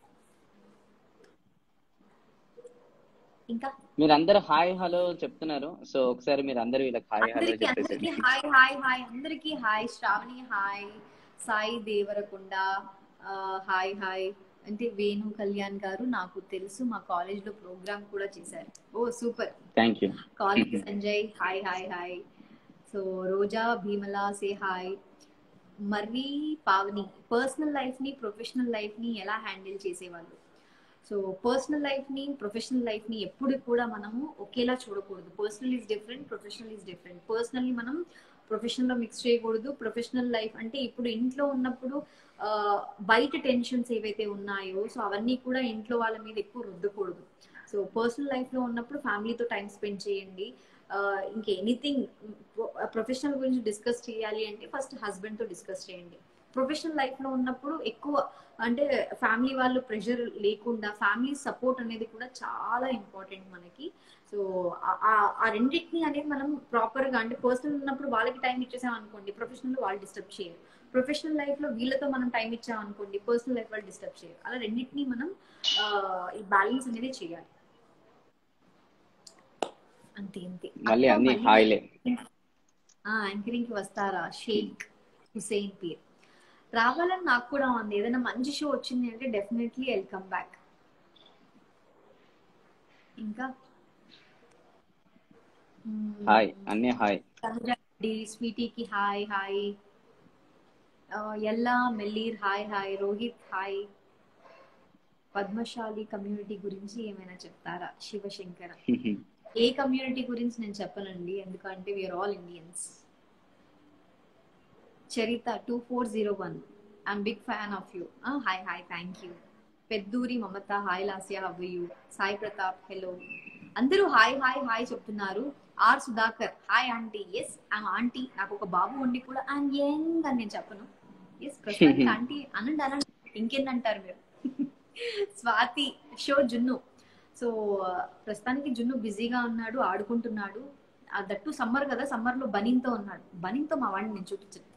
Speaker 2: ఇంకా
Speaker 1: మీరందరూ హాయ్ హలో చెప్తున్నారు సో ఒకసారి మీరు అందరు వీళ్ళకి హాయ్ హలో
Speaker 2: అందరికి అందరికి
Speaker 1: చెప్పేసి
Speaker 2: హాయ్ హాయ్ హాయ్ అందరికి హాయ్ శ్రావణి హాయ్ సాయి దేవరకొండ ఆ, హాయ్ హాయ్ అంటే వేణు కళ్యాణ్ గారు నాకు తెలుసు మా కాలేజ్ లో ప్రోగ్రామ్ కూడా చేశారు oh super
Speaker 1: thank you
Speaker 2: college Sanjay hi hi hi so Roja Bhimala say hi Marri Pavani personal life ని ప్రొఫెషనల్ లైఫ్ ని ఎలా హ్యాండిల్ చేసేవాళ్ళు సో పర్సనల్ లైఫ్ ని ప్రొఫెషనల్ లైఫ్ ని ఎప్పుడు కూడా మనము ఒకేలా చూడకూడదు personal is different professional is different personally మనం ప్రొఫెషనల్ లో మిక్స్ చేయకూడదు ప్రొఫెషనల్ లైఫ్ అంటే ఇప్పుడు ఇంట్లో ఉన్నప్పుడు ఆ, బయట టెన్షన్స్ ఏవైతే ఉన్నాయో సో అవన్నీ కూడా ఇంట్లో వాళ్ళ మీద ఎక్కువ రుద్దకూడదు సో పర్సనల్ లైఫ్ లో ఉన్నప్పుడు ఫ్యామిలీతో టైం స్పెండ్ చేయండి ఆ, ఇంకా ఎనీథింగ్ ప్రొఫెషనల్ గురించి డిస్కస్ చేయాలి అంటే ఫస్ట్ హస్బెండ్ తో డిస్కస్ చేయండి ప్రొఫెషనల్ లైఫ్ లో ఉన్నప్పుడు ఎక్కువ అంటే ఫ్యామిలీ వాళ్ళు ప్రెషర్ లేకుండా ఫ్యామిలీ సపోర్ట్ అనేది కూడా చాలా ఇంపార్టెంట్ మనకి సో ఆ- ఆ- ఆ రెండింటిని అనేది మనం ప్రాపర్ గా అంటే పర్సనల్ ఉన్నప్పుడు వాళ్ళకి టైం ఇచ్చేసాం అనుకోండి ప్రొఫెషనల్ లో వాళ్ళు డిస్టర్బ్ చేయరు ప్రొఫెషనల్ లైఫ్ లో వీళ్ళతో మనం టైం ఇచ్చాం అనుకోండి పర్సనల్ లైఫ్ వాళ్ళు డిస్టర్బ్ చేయరు అలా రెండింటిని మనం ఆ, ఈ బ్యాలెన్స్ అనేది చేయాలి అంతే అంతే
Speaker 1: మళ్ళీ
Speaker 2: అక్క,
Speaker 1: అన్ని
Speaker 2: మళ్ళీ
Speaker 1: హాయిలే
Speaker 2: యాంకరింగ్ కి వస్తారా షేక్ హుసేన్ పీర్ రావాలని నాకు కూడా ఉంది ఏదైనా మంచి షో వచ్చింది అంటే డెఫినెట్లీ వెల్కమ్ బ్యాక్ ఇంకా మ్మ్.
Speaker 1: హాయ్ అన్ని హాయ్
Speaker 2: తనుజారెడ్డి స్వీటీకి హాయ్ హాయ్ ఆ, ఎల్లా మెల్లీర్ hi hi Rohit hi Padmashali community గురించి ఏమైనా చెప్తారా శివశంకర ఏ కమ్యూనిటీ గురించి నేను చెప్పనండి ఎందుకంటే we're all Indians Charitha two four zero one I'm big fan of you hi hi thank you Peddoori Mamata hi Lasya how you Sai Pratap hello అందరూ హాయ్ హాయ్ హాయ్ చెప్తున్నారు R Sudhakar hi aunty yes I'm aunty నాకు ఒక బాబు ఉండి కూడా ఐఎమ్ యంగ్ అని నేను చెప్పను yes ప్రస్తుతానికి ఆంటీ అనండి అనండి ఇంకేందంటారు మీరు స్వాతి షో జున్ను సో ప్రస్తుతానికి జున్ను బిజీగా ఉన్నాడు ఆడుకుంటున్నాడు ఆ దట్టు సమ్మర్ కదా సమ్మర్ లో బనీన్తో ఉన్నాడు బనీన్తో మా వాడిని నేను చూపించను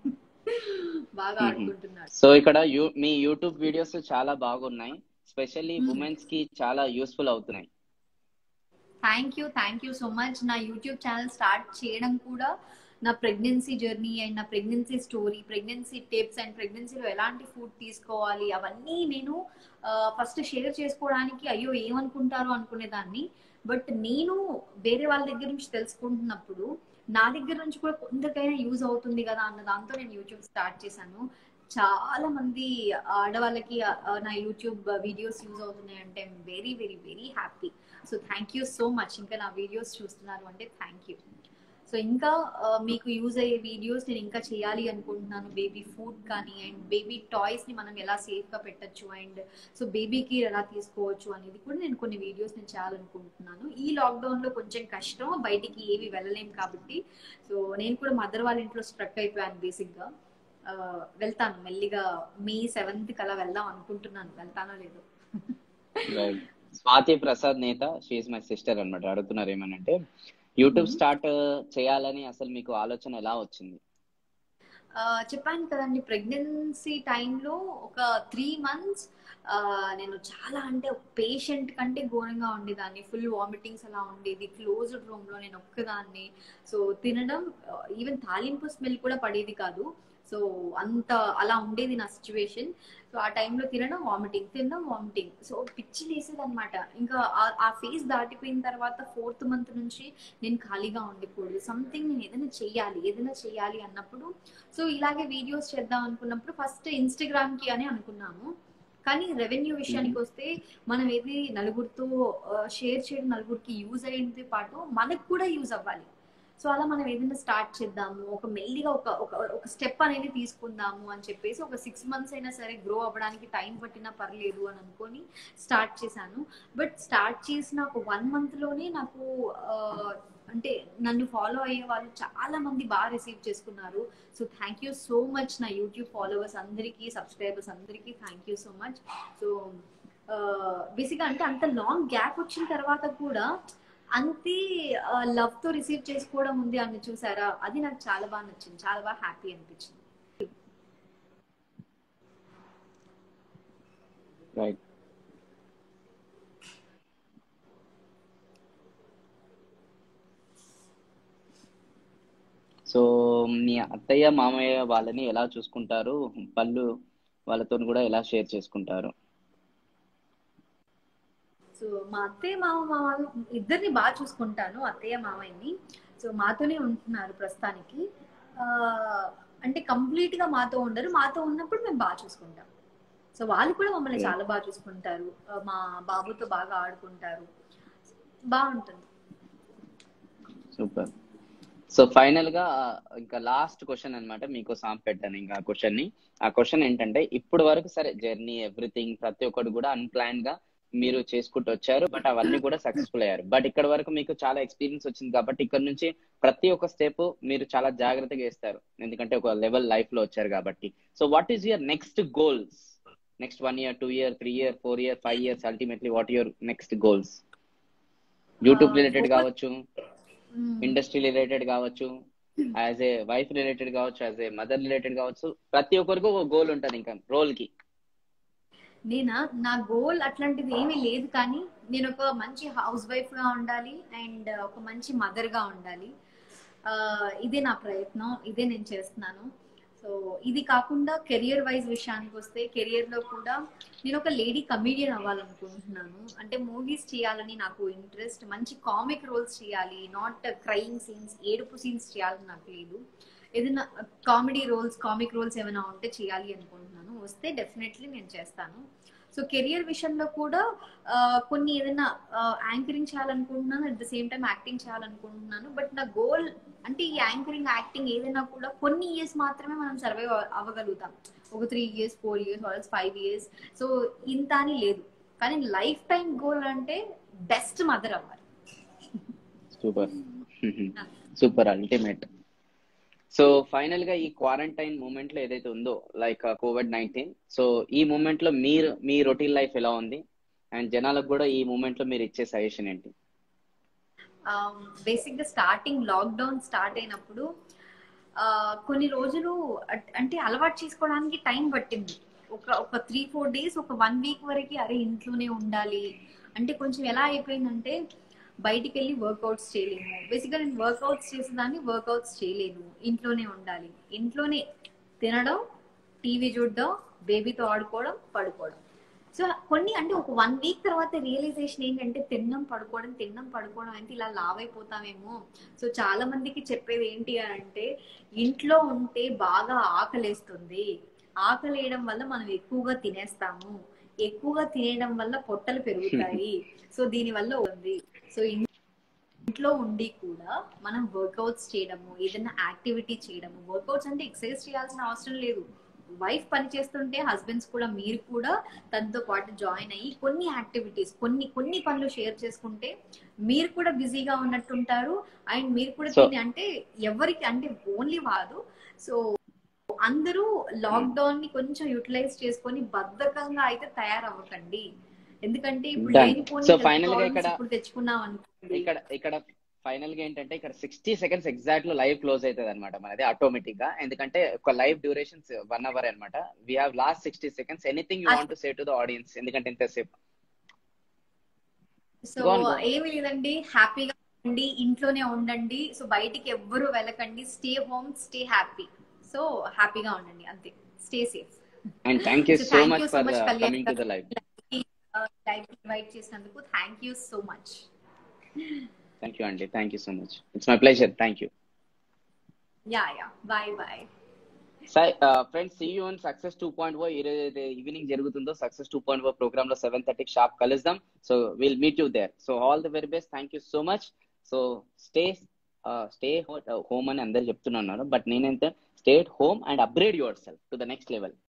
Speaker 2: బాగా ఆడుకుంటున్నాడు
Speaker 1: సో ఇక్కడ యూ మీ యూట్యూబ్ వీడియోస్ చాలా బాగున్నాయి స్పెషల్లీ
Speaker 2: Hmm.
Speaker 1: ఉమెన్స్ కి చాలా యూస్ఫుల్ అవుతున్నాయి
Speaker 2: thank you thank you so much నా యూట్యూబ్ ఛానల్ స్టార్ట్ చేయడం కూడా నా ప్రెగ్నెన్సీ జర్నీ అండ్ నా pregnancy story pregnancy tips and ప్రెగ్నెన్సీలో ఎలాంటి ఫుడ్ తీసుకోవాలి అవన్నీ నేను ఫస్ట్ షేర్ చేసుకోవడానికి అయ్యో ఏమనుకుంటారో అనుకునేదాన్ని బట్ నేను వేరే వాళ్ళ దగ్గర నుంచి తెలుసుకుంటున్నప్పుడు నా దగ్గర నుంచి కూడా కొందరికైనా యూజ్ అవుతుంది కదా అన్న దాంతో నేను యూట్యూబ్ స్టార్ట్ చేశాను చాలా మంది ఆడవాళ్ళకి ఆ, ఆ, నా యూట్యూబ్ వీడియోస్ యూజ్ అవుతున్నాయి అంటే I'm very very very happy so thank you so much ఇంకా నా వీడియోస్ చూస్తున్నారు అంటే థ్యాంక్ యూ సో ఇంకా ఆ, మీకు యూజ్ అయ్యే వీడియోస్ నేను ఇంకా చేయాలి అనుకుంటున్నాను బేబీ ఫుడ్ కానీ అండ్ బేబీ టాయ్స్ ని మనం ఎలా సేఫ్ గా పెట్టచ్చు అండ్ సో బేబీకి ఎలా తీసుకోవచ్చు అనేది కూడా నేను కొన్ని వీడియోస్ నేను చేయాలనుకుంటున్నాను ఈ లాక్డౌన్ లో కొంచెం కష్టం బయటికి ఏవి వెళ్ళలేం కాబట్టి సో నేను కూడా మదర్ వాళ్ళ ఇంట్లో స్ట్రక్ అయిపోయాను బేసిక్ గా ఆ, వెళ్తాను మెల్లిగా మే సెవెంత్ కి అలా వెళ్దాం అనుకుంటున్నాను వెళ్తానో లేదో
Speaker 1: స్వాతి ప్రసాద్ నేత షీఈ్ మై సిస్టర్ అన్నమాట అడుగుతున్నారు ఏమనంటే యూట్యూబ్ స్టార్ట్ చేయాలని అసలు మీకు ఆలోచన ఎలా వచ్చింది
Speaker 2: ఆ, చెప్పాను కదండి ప్రెగ్నెన్సీ టైంలో ఒక త్రీ మంత్స్ నేను చాలా అంటే పేషెంట్ కంటే ఘోరంగా ఉండేదాన్ని ఫుల్ వామిటింగ్స్ అలా ఉండేది క్లోజ్డ్ రూమ్ లో నేను ఒక్కదాన్ని సో తినడం ఈవెన్ తాలింపు స్మెల్ కూడా పడేది కాదు సో అంత అలా ఉండేది నా సిచ్యువేషన్ సో ఆ టైంలో తినడం వామిటింగ్ తినడం వామిటింగ్ సో పిచ్చి లేసేది అనమాట ఇంకా ఆ- ఆ ఫేజ్ దాటిపోయిన తర్వాత ఫోర్త్ మంత్ నుంచి నేను ఖాళీగా ఉండకూడదు సంథింగ్ నేను ఏదైనా చెయ్యాలి ఏదైనా చెయ్యాలి అన్నప్పుడు సో ఇలాగే వీడియోస్ చేద్దాం అనుకున్నప్పుడు ఫస్ట్ ఇన్స్టాగ్రామ్ కి అని అనుకున్నాము కానీ రెవెన్యూ విషయానికి వస్తే మనం ఏది నలుగురితో షేర్ చేయడం నలుగురికి యూజ్ అయ్యేది పాటు మనకు కూడా యూజ్ అవ్వాలి సో అలా మనం ఏదైనా స్టార్ట్ చేద్దాము ఒక మెల్లిగా ఒక ఒక ఒక స్టెప్ అనేది తీసుకుందాము అని చెప్పేసి ఒక సిక్స్ మంత్స్ అయినా సరే గ్రో అవ్వడానికి టైం పట్టినా పర్లేదు అని అనుకొని స్టార్ట్ చేశాను బట్ స్టార్ట్ చేసిన ఒక వన్ మంత్ లోనే నాకు ఆ, అంటే నన్ను ఫాలో అయ్యే వాళ్ళు చాలా మంది బాగా రిసీవ్ చేసుకున్నారు so thank you so much నా యూట్యూబ్ ఫాలోవర్స్ అందరికీ సబ్స్క్రైబర్స్ అందరికీ thank you so much so బేసిక్గా అంటే అంత లాంగ్ గ్యాప్ వచ్చిన తర్వాత కూడా అంతే లవ్ తో రిసీవ్ చేసుకోవడం ఉంది అని చూసారా అది నాకు చాలా బాగా నచ్చింది చాలా బాగా హ్యాపీ అనిపించింది
Speaker 1: రైట్ సో మీ అత్తయ్య మామయ్య వాళ్ళని ఎలా చూసుకుంటారు పళ్ళు వాళ్ళతో కూడా ఎలా షేర్ చేసుకుంటారు
Speaker 2: సో మా అత్తయ్య మామ మామ ఇద్దరిని బాగా చూసుకుంటాను అత్తయ్య మామయ్యని సో మాతోనే ఉంటున్నారు ప్రస్తుతానికి ఆ, అంటే కంప్లీట్ గా మాతో ఉండరు మాతో ఉన్నప్పుడు మేము బాగా చూసుకుంటాం సో వాళ్ళు కూడా మమ్మల్ని చాలా బాగా చూసుకుంటారు ఆ, మా బాబుతో బాగా ఆడుకుంటారు బాగుంటుంది
Speaker 1: సూపర్ సో ఫైనల్ గా ఇంకా లాస్ట్ క్వశ్చన్ అన్నమాట మీకు సాంప్ పెట్టాను ఇంకా క్వశ్చన్ ని ఆ క్వశ్చన్ ఏంటంటే ఇప్పుడు వరకు సరే జర్నీ ఎవ్రీథింగ్ ప్రతి ఒక్కటి కూడా అన్ప్లాన్ గా మీరు చేసుకుంటూ వచ్చారు బట్ అవన్నీ కూడా సక్సెస్ఫుల్ అయ్యారు బట్ ఇక్కడ వరకు మీకు చాలా ఎక్స్పీరియన్స్ వచ్చింది కాబట్టి ఇక్కడ నుంచి ప్రతి ఒక్క స్టెప్ మీరు చాలా జాగ్రత్తగా వేస్తారు ఎందుకంటే ఒక లెవెల్ లైఫ్ లో వచ్చారు కాబట్టి so what is your next goals next one year two year three year four year five years ultimately what your next goals YouTube related కావచ్చు ఇండస్ట్రీ రిలేటెడ్ కావచ్చు యాజ్ ఏ వైఫ్ రిలేటెడ్ కావచ్చు as a mother related కావచ్చు ప్రతి ఒక్కరికి ఒక goal ఉంటది ఇంకా role కి
Speaker 2: నేనా నా గోల్ అట్లాంటిది ఏమీ లేదు కానీ నేను ఒక మంచి హౌస్ వైఫ్ గా ఉండాలి అండ్ ఒక మంచి మదర్ గా ఉండాలి ఆ, ఇదే నా ప్రయత్నం ఇదే నేను చేస్తున్నాను సో ఇది కాకుండా కెరియర్ వైజ్ విషయానికి వస్తే కెరియర్ లో కూడా నేను ఒక లేడీ కమీడియన్ అవ్వాలనుకుంటున్నాను అంటే మూవీస్ చేయాలని నాకు ఇంట్రెస్ట్ మంచి కామిక్ రోల్స్ చేయాలి నాట్ క్రయింగ్ సీన్స్ ఏడుపు సీన్స్ చేయాలని నాకు లేదు ఏదైనా కామెడీ రోల్స్ కామిక్ రోల్స్ ఏమైనా ఉంటే చేయాలి అనుకుంటున్నాను వస్తే డెఫినెట్లీ నేను చేస్తాను సో కెరియర్ విషయంలో కూడా ఆ, కొన్ని ఏదైనా యాంకరింగ్ చేయాలనుకుంటున్నాను at the same time acting చేయాలనుకుంటున్నాను బట్ నా గోల్ అంటే ఈ యాంకరింగ్ యాక్టింగ్ ఏదైనా కూడా కొన్ని ఇయర్స్ మాత్రమే మనం సర్వైవ్ అవ్వగలుగుతాం ఒక three years four years also five years so ఇంత అని లేదు కానీ లైఫ్ టైం గోల్ అంటే బెస్ట్ మదర్ అవ్వాలి
Speaker 1: super super ultimate so final గా ఈ క్వారంటైన్ మూమెంట్ లో ఏదైతే ఉందో లైక్ కోవిడ్ నైన్టీన్ సో ఈ మూమెంట్ లో మీరు మీ రొటీన్ లైఫ్ ఎలా ఉంది అండ్ జనాలకు కూడా ఈ మూమెంట్ లో మీరు ఇచ్చే సజెషన్ ఏంటి
Speaker 2: బేసిక్ గా స్టార్టింగ్ లాక్డౌన్ స్టార్ట్ అయినప్పుడు ఆ, కొన్ని రోజులు అట్- అంటే అలవాటు చేసుకోవడానికి టైం పట్టింది ఒక ఒక త్రీ ఫోర్ డేస్ ఒక వన్ వీక్ వరకు అరే ఇంట్లోనే ఉండాలి అంటే కొంచెం ఎలా అయిపోయిందంటే బయటికి వెళ్ళి వర్కౌట్స్ చేయలేము బేసిక్గా నేను వర్కౌట్స్ చేసేదాన్ని వర్కౌట్స్ చేయలేను ఇంట్లోనే ఉండాలి ఇంట్లోనే తినడం టీవీ చూడడం బేబీతో ఆడుకోవడం పడుకోవడం సో కొన్ని అంటే ఒక వన్ వీక్ తర్వాత రియలైజేషన్ ఏంటంటే తిన్నాం పడుకోవడం తిన్నాం పడుకోవడం అంటే ఇలా లావ్ అయిపోతామేమో సో చాలా మందికి చెప్పేది ఏంటి అని అంటే ఇంట్లో ఉంటే బాగా ఆకలేస్తుంది ఆకలి వేయడం వల్ల మనం ఎక్కువగా తినేస్తాము ఎక్కువగా తినేయడం వల్ల పొట్టలు పెరుగుతాయి సో దీని వల్ల ఉంది సో ఇంట్లో ఉండి కూడా మనం వర్కౌట్స్ చేయడము ఏదైనా యాక్టివిటీ చేయడము వర్కౌట్స్ అంటే ఎక్సర్సైజ్ చేయాల్సిన అవసరం లేదు వైఫ్ పని చేస్తుంటే హస్బెండ్స్ కూడా మీరు కూడా తనతో పాటు జాయిన్ అయ్యి కొన్ని యాక్టివిటీస్ కొన్ని కొన్ని పనులు షేర్ చేసుకుంటే మీరు కూడా బిజీగా ఉన్నట్టుంటారు అండ్ మీరు కూడా
Speaker 1: So-
Speaker 2: దీన్ని అంటే ఎవరికి అంటే ఓన్లీ కాదు సో అందరూ లాక్డౌన్ ని కొంచెం యూటిలైజ్ చేసుకొని బద్ధకంగా అయితే తయారవ్వకండి ఎందుకంటే ఇప్పుడు
Speaker 1: Done.
Speaker 2: లేనిపోని
Speaker 1: So
Speaker 2: health
Speaker 1: final గా
Speaker 2: problems
Speaker 1: ఇక్కడ-
Speaker 2: ఇప్పుడు తెచ్చుకున్నాం అనుకోండి
Speaker 1: ఇక్కడ ఇక్కడ ఫైనల్ గా ఏంటంటే ఇక్కడ సిక్స్టీ సెకండ్స్ ఎగ్జాక్ట్ లో లైవ్ క్లోజ్ అవుతుంది అనమాట మనది ఆటోమేటిక్ గా ఎందుకంటే ఒక లైవ్ డ్యూరేషన్ వన్ అవర్ అనమాట we have last sixty seconds anything you want to say to the audience ఎందుకంటే ఎంతసేపు
Speaker 2: so
Speaker 1: Go on, go on.
Speaker 2: ఏమి లేదండి హ్యాపీగా ఉండండి ఇంట్లోనే ఉండండి సో బయటికి ఎవ్వరు వెళ్ళకండి stay home stay happy so హ్యాపీగా ఉండండి అంతే stay safe
Speaker 1: and thank you
Speaker 2: So
Speaker 1: so
Speaker 2: thank
Speaker 1: much
Speaker 2: you so
Speaker 1: for
Speaker 2: much, Kalyan.
Speaker 1: Coming to the live
Speaker 2: live invite చేసినందుకు thank you so much
Speaker 1: thank you అండి thank you so much it's my pleasure thank you
Speaker 2: yeah yeah bye bye
Speaker 1: sir friends see you on success two point O ఈ రోజు అయితే evening జరుగుతుందో success two point ఓ program లో seven థర్టీకి shop కలుద్దాం so will meet you there so all the very best thank you so much so stay stay home అని అందరు చెప్తున్నారు బట్ నేనైతే stay home and upgrade yourself to the next level